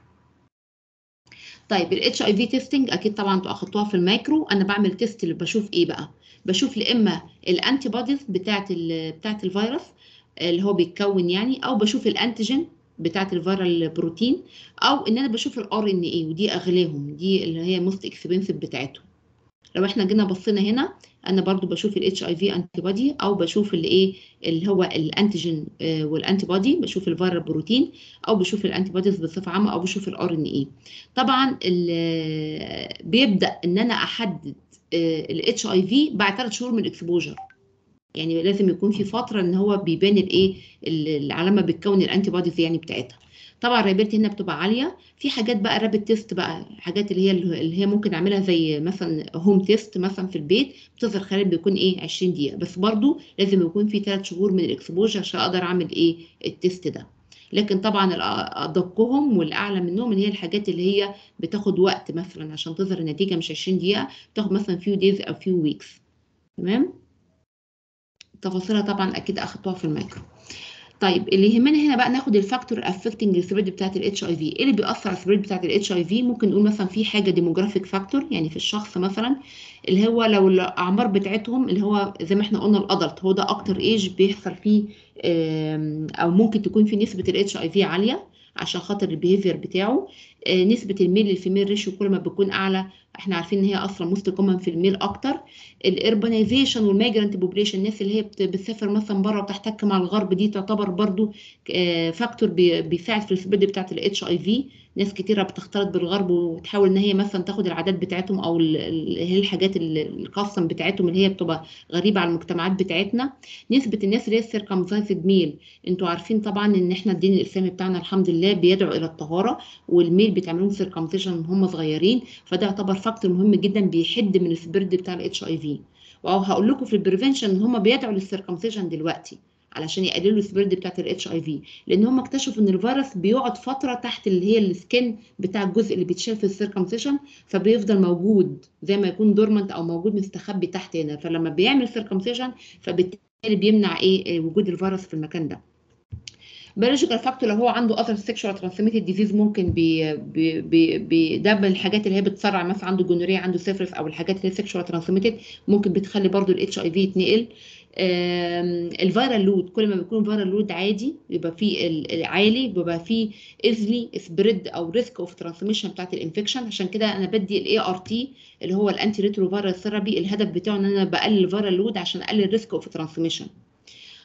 طيب الاتش اي في تيستنج اكيد طبعا انتوا اخدتوها في المايكرو انا بعمل تيست اللي بشوف ايه بقى بشوف يا اما الانتي بوديز بتاعت ال بتاعت الفيروس اللي هو بيتكون يعني او بشوف الانتيجين بتاعت الفيرال بروتين او ان انا بشوف الار ان اي ودي اغلاهم دي اللي هي موست اكسبنسيف بتاعتهم لو احنا جينا بصينا هنا انا برضو بشوف الاتش اي في انتي بودي او بشوف اللي ايه اللي هو الانتيجين والانتي بودي بشوف الفيرال بروتين او بشوف الانتي بوديز بصفه عامه او بشوف الار ان اي طبعا ال- بيبدا ان انا احدد الاتش اي في بعد ثلاث شهور من الاكسبوجر يعني لازم يكون في فتره ان هو بيبان الايه ال- العلامه بتكون الانتي بوديز يعني بتاعتها طبعا الريبيرتي هنا بتبقى عاليه في حاجات بقى رابid تيست بقى حاجات اللي هي اللي هي ممكن اعملها زي مثلا هوم تيست مثلا في البيت بتظهر خلال بيكون ايه 20 دقيقه بس برضو لازم يكون في 3 شهور من الاكسبوجر عشان اقدر اعمل ايه التيست ده لكن طبعا الأ- ادقهم والاعلى منهم اللي هي الحاجات اللي هي بتاخد وقت مثلا عشان تظهر النتيجه مش 20 دقيقه بتاخد مثلا few days او few weeks تمام تفاصيلها طبعا اكيد اخدتوها في المايكرو طيب اللي يهمنا هنا بقى ناخد الفاكتور افكتنج السبريد بتاعت الاتش اي في ايه اللي بيأثر على السبريد بتاعت الاتش اي في ممكن نقول مثلا في حاجه ديموجرافيك فاكتور يعني في الشخص مثلا اللي هو لو الاعمار بتاعتهم اللي هو زي ما احنا قلنا الادلت هو ده اكتر ايج بيحصل فيه آم، او ممكن تكون في نسبه الاتش اي في عاليه عشان خاطر البيهيفير بتاعه آه، نسبه الميل للفيميل ريشيو كل ما بتكون اعلى احنا عارفين ان هي اصلا موست كومن في الميل اكتر الاربانيزيشن والمايجرانت بوبليشن الناس اللي هي بت- بتسافر مثلا بره وتحتك مع الغرب دي تعتبر برضو فاكتور بيساعد في السبريد بتاعت الاتش اي في ناس كتيره بتختلط بالغرب وتحاول ان هي مثلا تاخد العادات بتاعتهم او ال- ال- اللي هي الحاجات الكاستم بتاعتهم اللي هي بتبقى غريبه على المجتمعات بتاعتنا نسبه الناس اللي هي السيركمزايزد ميل انتوا عارفين طبعا ان احنا الدين الاسلامي بتاعنا الحمد لله بيدعو الى الطهاره والميل بيتعمل لهم سيركمزيشن من هم صغيرين فده يعتبر فاكتور مهم جدا بيحد من السبريد بتاع الاتش اي في وهقول لكم في البريفنشن ان هم بيدعوا للسيركمسيشن دلوقتي علشان يقللوا السبريد بتاعت الاتش اي في لان هم اكتشفوا ان الفيروس بيقعد فتره تحت اللي هي السكن بتاع الجزء اللي بيتشال في السيركمسيشن فبيفضل موجود زي ما يكون دورمنت او موجود مستخبي تحت هنا فلما بيعمل سيركمسيشن فبالتالي بيمنع ايه وجود الفيروس في المكان ده بيولوجيكال فاكتور لو هو عنده اذر سيكشوال ترانسميتد ديزيز ممكن بي بي بي بي ده من الحاجات اللي هي بتسرع مثلا عنده جونوريا عنده سيفرس او الحاجات اللي هي سيكشوال ترانسميتد ممكن بتخلي برضو الاتش اي في يتنقل الفيرال لود كل ما بيكون فيرال لود عادي يبقى فيه ال- العالي بيبقى فيه ايزلي سبريد او ريسك اوف ترانسميشن بتاعت الانفكشن عشان كده انا بدي الاي ار تي اللي هو الانتي ريترو فيرال ثيرابي الهدف بتاعه ان انا بقلل الفيرال لود عشان اقلل ريسك اوف ترانسميشن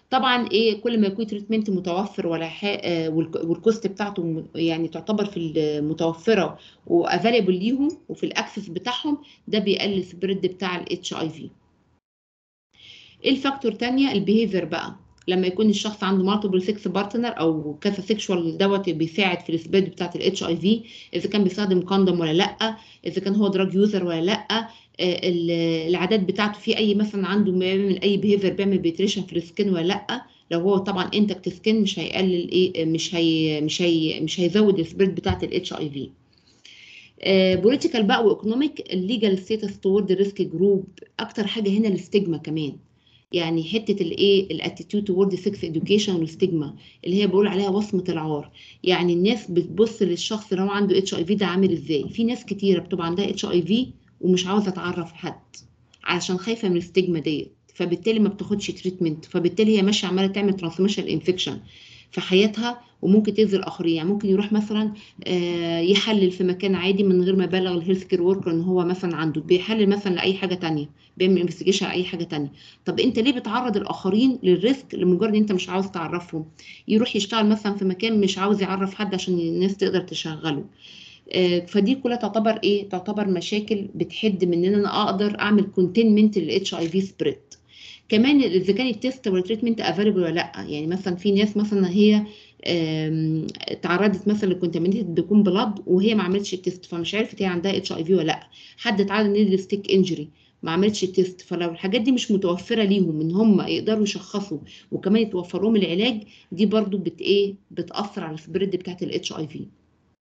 طبعا ايه كل ما يكون تريتمنت متوفر ولا حق والكوست بتاعته م- يعني تعتبر في المتوفره وافيلبل ليهم وفي الاكسس بتاعهم ده بيقلل السبريد بتاع الاتش اي في ايه الفاكتور تانية البيهيفير بقى لما يكون الشخص عنده مالتيبل سكس بارتنر او كذا سيكشوال دوت بيساعد في السبريد بتاعت الاتش اي في اذا كان بيستخدم كوندوم ولا لا اذا كان هو دراج يوزر ولا لا آه، ال- العادات بتاعته في اي مثلا عنده بيعمل اي بيهيفير بيعمل بيتريشن في السكين ولا لا لو هو طبعا انتكت سكين مش هيقلل ايه مش هي مش هي مش هيزود السبريد بتاعت الاتش اي في بوليتيكال بقى وايكونوميك الليجال ستاتس تورد ريسك جروب اكتر حاجه هنا الستيجما كمان يعني حته الايه الاتيتيود تورد سكس اديوكيشن والستيجما اللي هي بقول عليها وصمه العار يعني الناس بتبص للشخص اللي هو عنده اتش اي في ده عامل ازاي في ناس كتيره بتبقى عندها اتش اي في ومش عاوزه تعرف حد علشان خايفه من الستيجما ديت فبالتالي ما بتاخدش تريتمنت فبالتالي هي ماشيه عماله تعمل ترانسميشن انفكشن في حياتها وممكن تاذي الاخرين يعني ممكن يروح مثلا آه، يحلل في مكان عادي من غير ما يبلغ الهيلث كير وركر ان هو مثلا عنده بيحلل مثلا لاي حاجه تانية بيعمل انفستيجيشن على اي حاجه تانية طب انت ليه بتعرض الاخرين للريسك لمجرد ان انت مش عاوز تعرفهم يروح يشتغل مثلا في مكان مش عاوز يعرف حد عشان الناس تقدر تشغله آه، فدي كلها تعتبر ايه تعتبر مشاكل بتحد من ان انا اقدر اعمل كونتينمنت للاتش اي في سبريد كمان اذا كان التيست والتريتمنت افيلبل ولا لا يعني مثلا في ناس مثلا هي آم، اتعرضت مثلا لكونتامينيتد بيكون بلاد وهي ما عملتش التيست فمش عرفت هي عندها اتش اي في ولا لا حد اتعرض نيدل ستيك انجري ما عملتش التيست فلو الحاجات دي مش متوفره ليهم ان هم يقدروا يشخصوا وكمان يتوفر لهم العلاج دي برضو بت ايه بتاثر على السبريد بتاعت الاتش اي في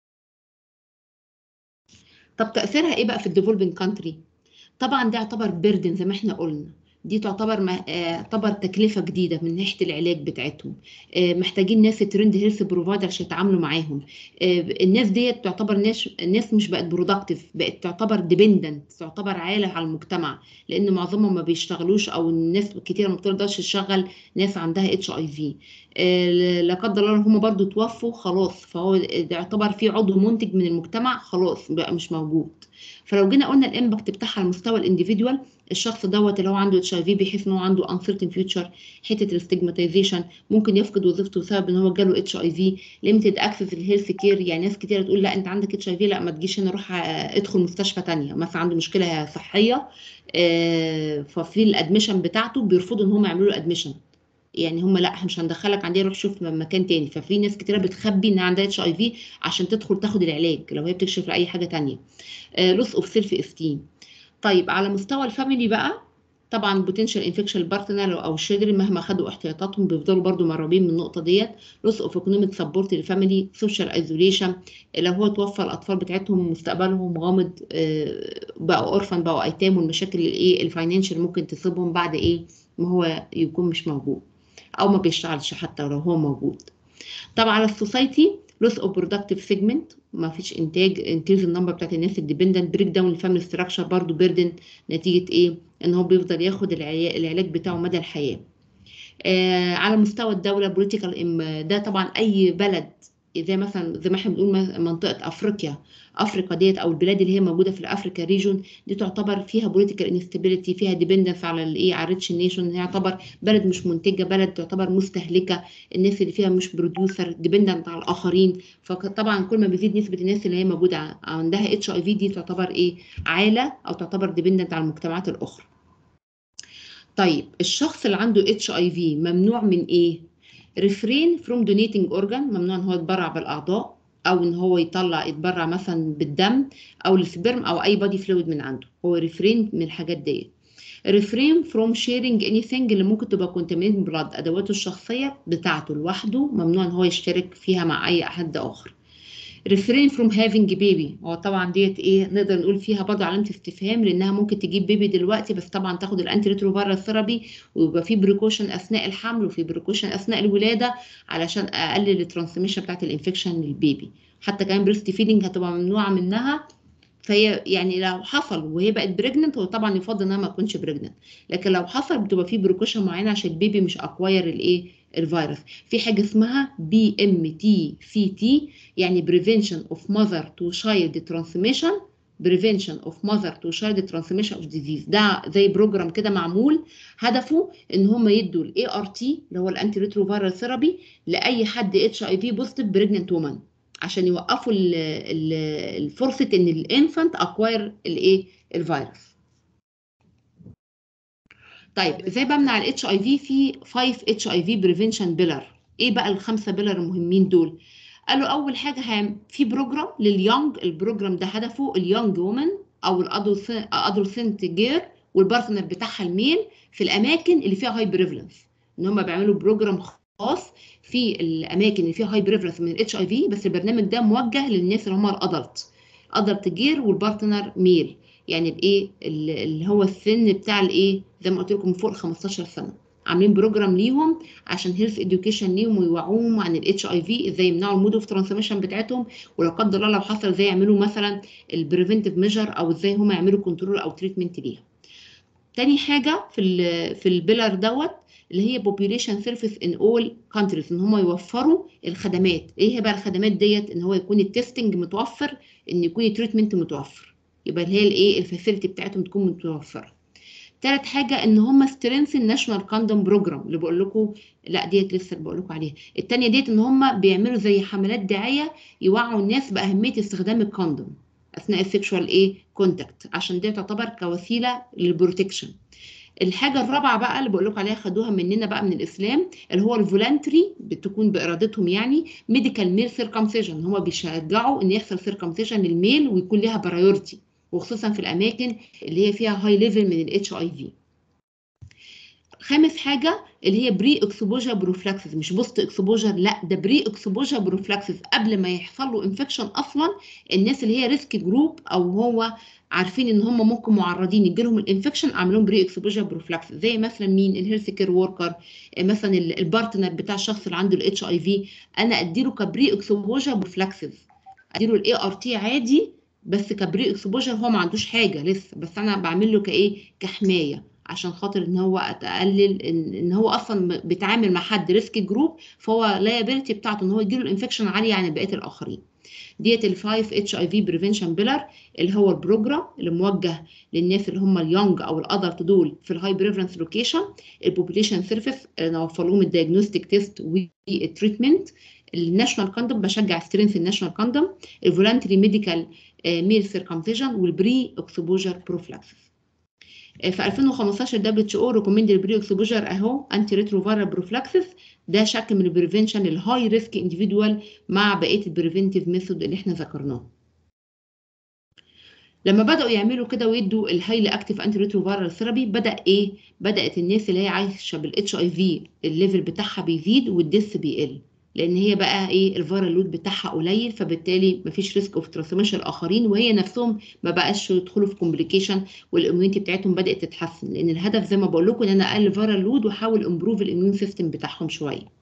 طب تاثيرها ايه بقى في الديفلوبينج كانتري طبعا ده يعتبر بيردن زي ما احنا قلنا دي تعتبر ما آه، تعتبر تكلفه جديده من ناحيه العلاج بتاعتهم آه، محتاجين ناس ترند هيلث بروفايدر عشان يتعاملوا معاهم آه، الناس ديت تعتبر ناس الناس مش بقت برودكتيف بقت تعتبر ديبندنت تعتبر عاله على المجتمع لان معظمهم ما بيشتغلوش او الناس كتير ما بتقدرش تشغل ناس عندها اتش اي في لا قدر الله هم برضو توفوا خلاص فهو ده يعتبر في عضو منتج من المجتمع خلاص بقى مش موجود فلو جينا قلنا الامباكت بتاعها على مستوى الانديفيدوال الشخص دوت اللي هو عنده اتش اي في بيحس ان هو عنده uncertain فيوتشر حته الستيجماتيزيشن ممكن يفقد وظيفته بسبب ان هو جاله اتش اي في ليميتد اكسس للهيلث كير يعني ناس كتير تقول لا انت عندك اتش اي في لا ما تجيش هنا روح آه، ادخل مستشفى تانية مثلا عنده مشكله صحيه آه، ففي الادميشن بتاعته بيرفضوا ان هم يعملوا له ادميشن يعني هم لا احنا مش هندخلك عندنا روح شوف مكان تاني ففي ناس كتيره بتخبي انها عندها اتش اي في عشان تدخل تاخد العلاج لو هي بتكشف لاي حاجه تانية لوس اوف سيلف استيم طيب على مستوى الفاميلي بقى طبعا بوتنشال انفكشن بارتنر او الشيدري مهما خدوا احتياطاتهم بيفضلوا برضو مرعوبين من النقطه ديت لوس اوف ايكونوميك سبورت للفاميلي سوشيال ايزوليشن لو هو توفى الاطفال بتاعتهم مستقبلهم غامض آه، بقوا اورفن بقوا ايتام والمشاكل الايه الفاينانشال ممكن تصيبهم بعد ايه ما هو يكون مش موجود او ما بيشتغلش حتى لو هو موجود طبعا على السوسايتي لوس اوف برودكتيف سيجمنت ما فيش انتاج انكريز النمبر بتاعت الناس الديبندنت بريك داون الفاميلي ستراكشر برضو بيردن نتيجه ايه ان هو بيفضل ياخد العيا- العلاج بتاعه مدى الحياه آه على مستوى الدوله بوليتيكال ده طبعا اي بلد زي مثلا زي ما احنا بنقول مثلا منطقه افريقيا افريقيا ديت او البلاد اللي هي موجوده في الافريكا ريجون دي تعتبر فيها بوليتيكال انستابيليتي فيها ديبندنس على الايه على الريتش نيشن هي يعتبر بلد مش منتجه بلد تعتبر مستهلكه الناس اللي فيها مش بروديوسر ديبندنت على الاخرين فطبعا كل ما بيزيد نسبه الناس اللي هي موجوده ع- عندها اتش اي في دي تعتبر ايه عاله او تعتبر ديبندنت على المجتمعات الاخرى طيب الشخص اللي عنده اتش اي في ممنوع من ايه refrain from donating organ ممنوع ان هو يتبرع بالاعضاء او ان هو يطلع يتبرع مثلا بالدم او السبرم او اي بادي فلويد من عنده هو refrain من الحاجات دي refrain from sharing anything اللي ممكن تبقى contaminated blood ادواته الشخصيه بتاعته لوحده ممنوع ان هو يشترك فيها مع اي حد اخر refrain from having baby هو طبعا ديت ايه نقدر نقول فيها برضه علامه استفهام لانها ممكن تجيب بيبي دلوقتي بس طبعا تاخد الانتي ريتروفيرال ثيرابي ويبقى في بريكوشن اثناء الحمل وفي بريكوشن اثناء الولاده علشان اقلل الترانسميشن بتاعت الانفكشن للبيبي حتى كمان بريست فيدنج هتبقى ممنوعه منها فهي يعني لو حصل وهي بقت بريجننت هو طبعا يفضل انها ما تكونش بريجننت لكن لو حصل بتبقى في بريكوشن معينه عشان البيبي مش اكواير الايه الفيروس في حاجه اسمها بي ام تي سي تي يعني prevention of mother to child transmission prevention of mother to child transmission of disease ده زي بروجرام كده معمول هدفه ان هم يدوا الاي ار تي اللي هو الانتي ريترو فيرال ثيرابي لاي حد اتش اي في بوزيتيف بريجننت وومن عشان يوقفوا ال- ال- الفرصه ان الانفانت اكواير الايه الفيروس طيب ازاي بمنع الاتش اي في في 5 اتش اي في بريفنشن بيلر ايه بقى الخمسه بيلر المهمين دول قالوا اول حاجه هام في بروجرام لليونج البروجرام ده هدفه اليونج وومن او الادولسنت جير والبارتنر بتاعها الميل في الاماكن اللي فيها هاي بريفلنس ان هم بيعملوا بروجرام خاص في الاماكن اللي فيها هاي بريفلنس من الاتش اي في بس البرنامج ده موجه للناس اللي هم الادلت ادلت جير والبارتنر ميل يعني الايه اللي هو السن بتاع الايه زي ما قلت لكم فوق 15 سنه عاملين بروجرام ليهم عشان هيلث اديوكيشن ليهم ويوعوهم عن الاتش اي في ازاي يمنعوا المود اوف ترانسميشن بتاعتهم ولو قدر الله لو حصل ازاي يعملوا مثلا البريفنتيف ميجر او ازاي هم يعملوا كنترول او تريتمنت ليها تاني حاجه في ال في البيلر دوت اللي هي population service in all countries ان هم يوفروا الخدمات ايه هي بقى الخدمات ديت ان هو يكون التستنج متوفر ان يكون التريتمنت متوفر يبقى اللي هي الايه الفاسيلتي بتاعتهم تكون متوفره تالت حاجه ان هم سترينثن ناشونال كاندوم بروجرام اللي بقول لكم لا ديت لسه اللي بقول لكم عليها التانيه ديت ان هم بيعملوا زي حملات دعايه يوعوا الناس باهميه استخدام الكاندوم اثناء السكشوال ايه كونتاكت عشان دي تعتبر كوسيله للبروتكشن الحاجه الرابعه بقى اللي بقول لكم عليها خدوها مننا بقى من الاسلام اللي هو الفولنتري بتكون بارادتهم يعني ميديكال ميل سيركمسيجن هم بيشجعوا ان يحصل سيركمسيجن للميل ويكون ليها برايورتي وخصوصا في الاماكن اللي هي فيها هاي ليفل من الاتش اي في خامس حاجه اللي هي بري اكسبوجر بروفلاكسس مش بوست اكسبوجر لا ده بري اكسبوجر بروفلاكسس قبل ما يحصل له انفكشن اصلا الناس اللي هي ريسك جروب او هو عارفين ان هم ممكن معرضين يجي لهم الانفكشن اعملهم بري اكسبوجر بروفلاكسس زي مثلا مين الهيلث كير وركر مثلا البارتنر بتاع الشخص اللي عنده الاتش اي في انا اديله كبري اكسبوجر بروفلاكسس اديله الاي ار تي عادي بس كبري اكسبوجر هو ما عندوش حاجه لسه بس انا بعمل له كايه كحمايه عشان خاطر ان هو اتقلل ان, إن هو اصلا بيتعامل مع حد ريسك جروب فهو لايبيلتي بتاعته ان هو يجيله الانفكشن عاليه عن بقيه الاخرين ديت ال 5 اتش اي في بريفنشن بيلر اللي هو البروجرام اللي موجه للناس اللي هم اليونج او الادلت دول في الهاي بريفرنس لوكيشن البوبوليشن سيرفيس نوفر لهم الدايجنوستيك تيست والتريتمنت الناشونال كاندوم بشجع سترينث الناشونال كاندوم الفولنتري ميديكال ميل سيركمفيجن والبري اكسبوجر بروفلاكسس في 2015 دبليو اتش او ريكومند البري اكسبوجر اهو انتي ريتروفيرال بروفلاكسس ده شكل من البريفنشن للهاي ريسك انديفيدوال مع بقيه البريفنتيف ميثود اللي احنا ذكرناه لما بداوا يعملوا كده ويدوا الهايلي اكتيف انتي ريتروفيرال ثيرابي بدا ايه بدات الناس اللي هي عايشه بالاتش اي في الليفل بتاعها بيزيد والديث بيقل لان هي بقى ايه الفيرال لود بتاعها قليل فبالتالي مفيش ريسك اوف ترانسميشن الاخرين وهي نفسهم ما بقاش يدخلوا في كومبليكيشن والاميونيتي بتاعتهم بدات تتحسن لان الهدف زي ما بقول لكم ان انا اقلل فيرال لود واحاول امبروف الاميون سيستم بتاعهم شويه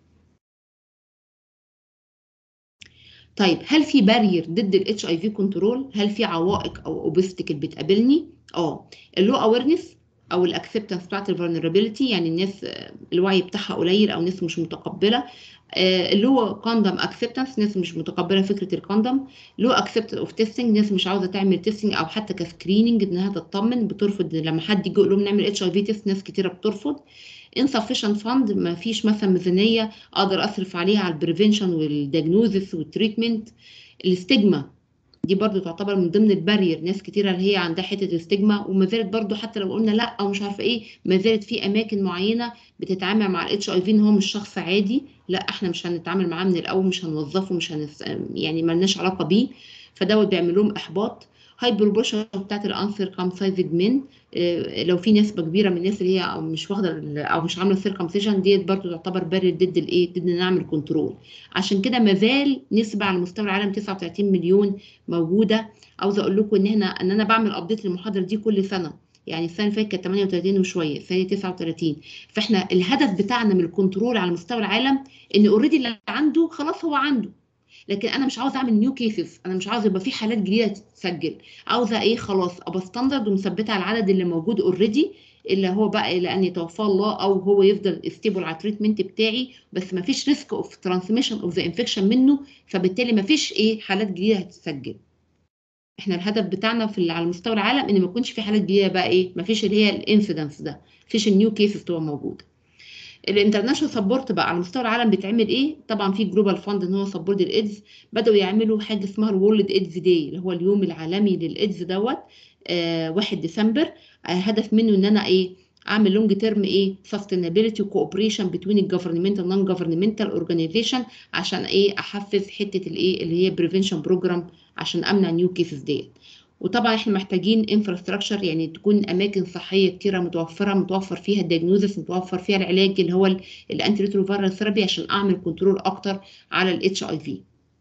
طيب هل في بارير ضد الاتش اي في كنترول هل في عوائق او اوبستكل بتقابلني اه اللو اويرنس او الاكسبتنس بتاعت الفولنربيلتي يعني الناس الوعي بتاعها قليل او ناس مش متقبله اللي هو كوندم اكسبتنس ناس مش متقبله فكره الكوندم لو اكسبت اوف تيستنج ناس مش عاوزه تعمل تيستنج او حتى كسكريننج انها تطمن بترفض لما حد يجي يقول لهم نعمل اتش اي في تيست ناس كتيره بترفض insufficient فند ما فيش مثلا ميزانيه اقدر اصرف عليها على البريفنشن والدياجنوزس والتريتمنت الاستجما دي برضو تعتبر من ضمن البارير ناس كتيره اللي هي عندها حته الاستجما وما زالت برضو حتى لو قلنا لا او مش عارفه ايه ما زالت في اماكن معينه بتتعامل مع الاتش اي في ان هو مش شخص عادي لا احنا مش هنتعامل معاه من الاول مش هنوظفه مش هنس... يعني مالناش علاقه بيه فدوت بيعمل لهم احباط هاي بروبورشن بتاعت الانسر كامسايزد من لو في نسبه كبيره من الناس اللي هي مش واخده او مش عامله سيركمسيشن ديت برضو تعتبر بارير ضد الايه ضد ان نعمل كنترول عشان كده ما زال نسبه على مستوى العالم 39 مليون موجوده عاوزه اقول لكم ان احنا ان انا بعمل ابديت للمحاضره دي كل سنه يعني السنه اللي فاتت كانت 38 وشويه السنه 39 فاحنا الهدف بتاعنا من الكنترول على مستوى العالم ان اوريدي اللي عنده خلاص هو عنده لكن انا مش عاوزه اعمل نيو كيسز انا مش عاوزه يبقى في حالات جديده تتسجل عاوزه ايه خلاص ابقى ستاندرد ومثبته على العدد اللي موجود اوريدي اللي هو بقى الى ان يتوفى الله او هو يفضل ستيبل على التريتمنت بتاعي بس ما فيش ريسك اوف ترانسميشن اوف ذا انفكشن منه فبالتالي ما فيش ايه حالات جديده هتتسجل احنا الهدف بتاعنا في ال- على مستوى العالم ان ما يكونش في حالات جديده بقى ايه ما فيش اللي هي الانسيدنس ده مفيش النيو كيسز تبقى موجوده الانترناشونال سبورت بقى على مستوى العالم بيتعمل ايه طبعا في جلوبال فاند ان هو سبورت الايدز بداوا يعملوا حاجه اسمها الورلد ايدز داي اللي هو اليوم العالمي للايدز دوت آه 1 ديسمبر آه هدف منه ان انا ايه اعمل لونج تيرم ايه سستينابيلتي وكوبريشن بين الجفرنمنتال نون جفرنمنتال اورجانيزيشن عشان ايه احفز حته الايه اللي هي بريفنشن بروجرام عشان امنع نيو كيسز ديت وطبعا احنا محتاجين انفراستراكشر يعني تكون اماكن صحيه كتيره متوفره متوفر فيها الدياجنوزس متوفر فيها العلاج اللي هو الانتي ريتروفيرال ثيرابي عشان اعمل كنترول اكتر على الاتش اي في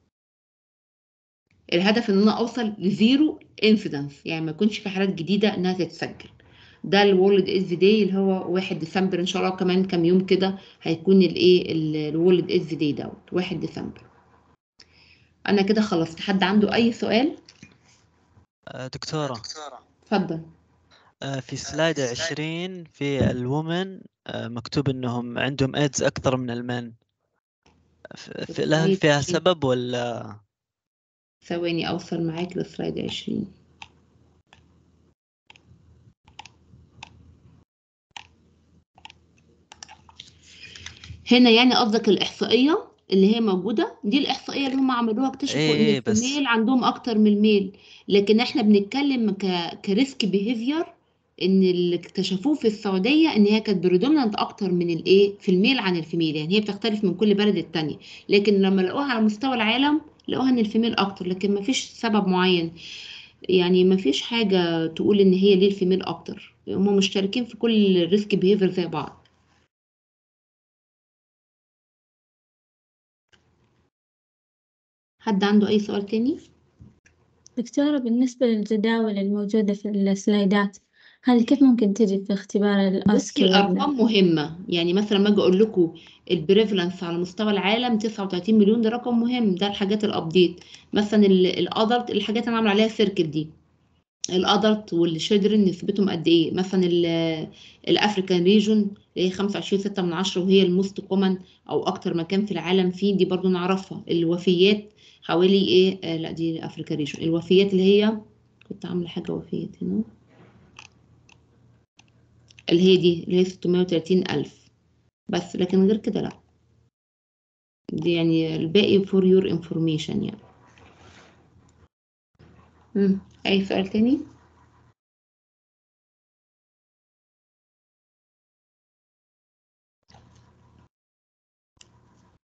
الهدف ان انا اوصل لزيرو انسيدنس يعني ما يكونش في حالات جديده انها تتسجل ده الورلد ايدز داي اللي هو 1 ديسمبر ان شاء الله كمان كام يوم كده هيكون الايه الورلد ايدز داي دوت 1 ديسمبر انا كده خلصت حد عنده اي سؤال آه، دكتورة اتفضل آه، في سلايد 20 في الومن آه، مكتوب انهم عندهم ايدز اكثر من المن ف- ف- هل سلايد فيها 20. سبب ولا ثواني اوصل معاك لسلايد 20 هنا يعني قصدك الاحصائيه اللي هي موجوده دي الاحصائيه اللي هم عملوها اكتشفوا إيه ان بس. الفيميل عندهم اكتر من الميل لكن احنا بنتكلم ك كريسك بيهيفير ان اللي اكتشفوه في السعوديه ان هي كانت بريدومينانت اكتر من الايه في الميل عن الفيميل يعني هي بتختلف من كل بلد التانية لكن لما لقوها على مستوى العالم لقوها ان الفيميل اكتر لكن ما فيش سبب معين يعني ما فيش حاجه تقول ان هي ليه الفيميل اكتر هم مشتركين في كل الريسك بيهيفير زي بعض حد عنده اي سؤال تاني دكتورة بالنسبة للجداول الموجودة في السلايدات هذه كيف ممكن تجي في اختبار بصي الأسكي ولا الارقام مهمه يعني مثلا ما اجي اقول لكم البريفلنس على مستوى العالم 39 مليون ده رقم مهم ده الحاجات الابديت مثلا الادلت الحاجات اللي انا عامله عليها سيركل دي الادلت والشيلدرن نسبتهم قد ايه مثلا الافريكان ريجون اللي هي 25 6 من 10 وهي الموست كومن او اكتر مكان في العالم فيه دي برضو نعرفها الوفيات حوالي ايه آه لا دي افريكا ريجون الوفيات اللي هي كنت عامله حاجه وفيات هنا اللي هي دي اللي هي 630 ألف بس لكن غير كده لا دي يعني الباقي for your information يعني مم. أي سؤال تاني؟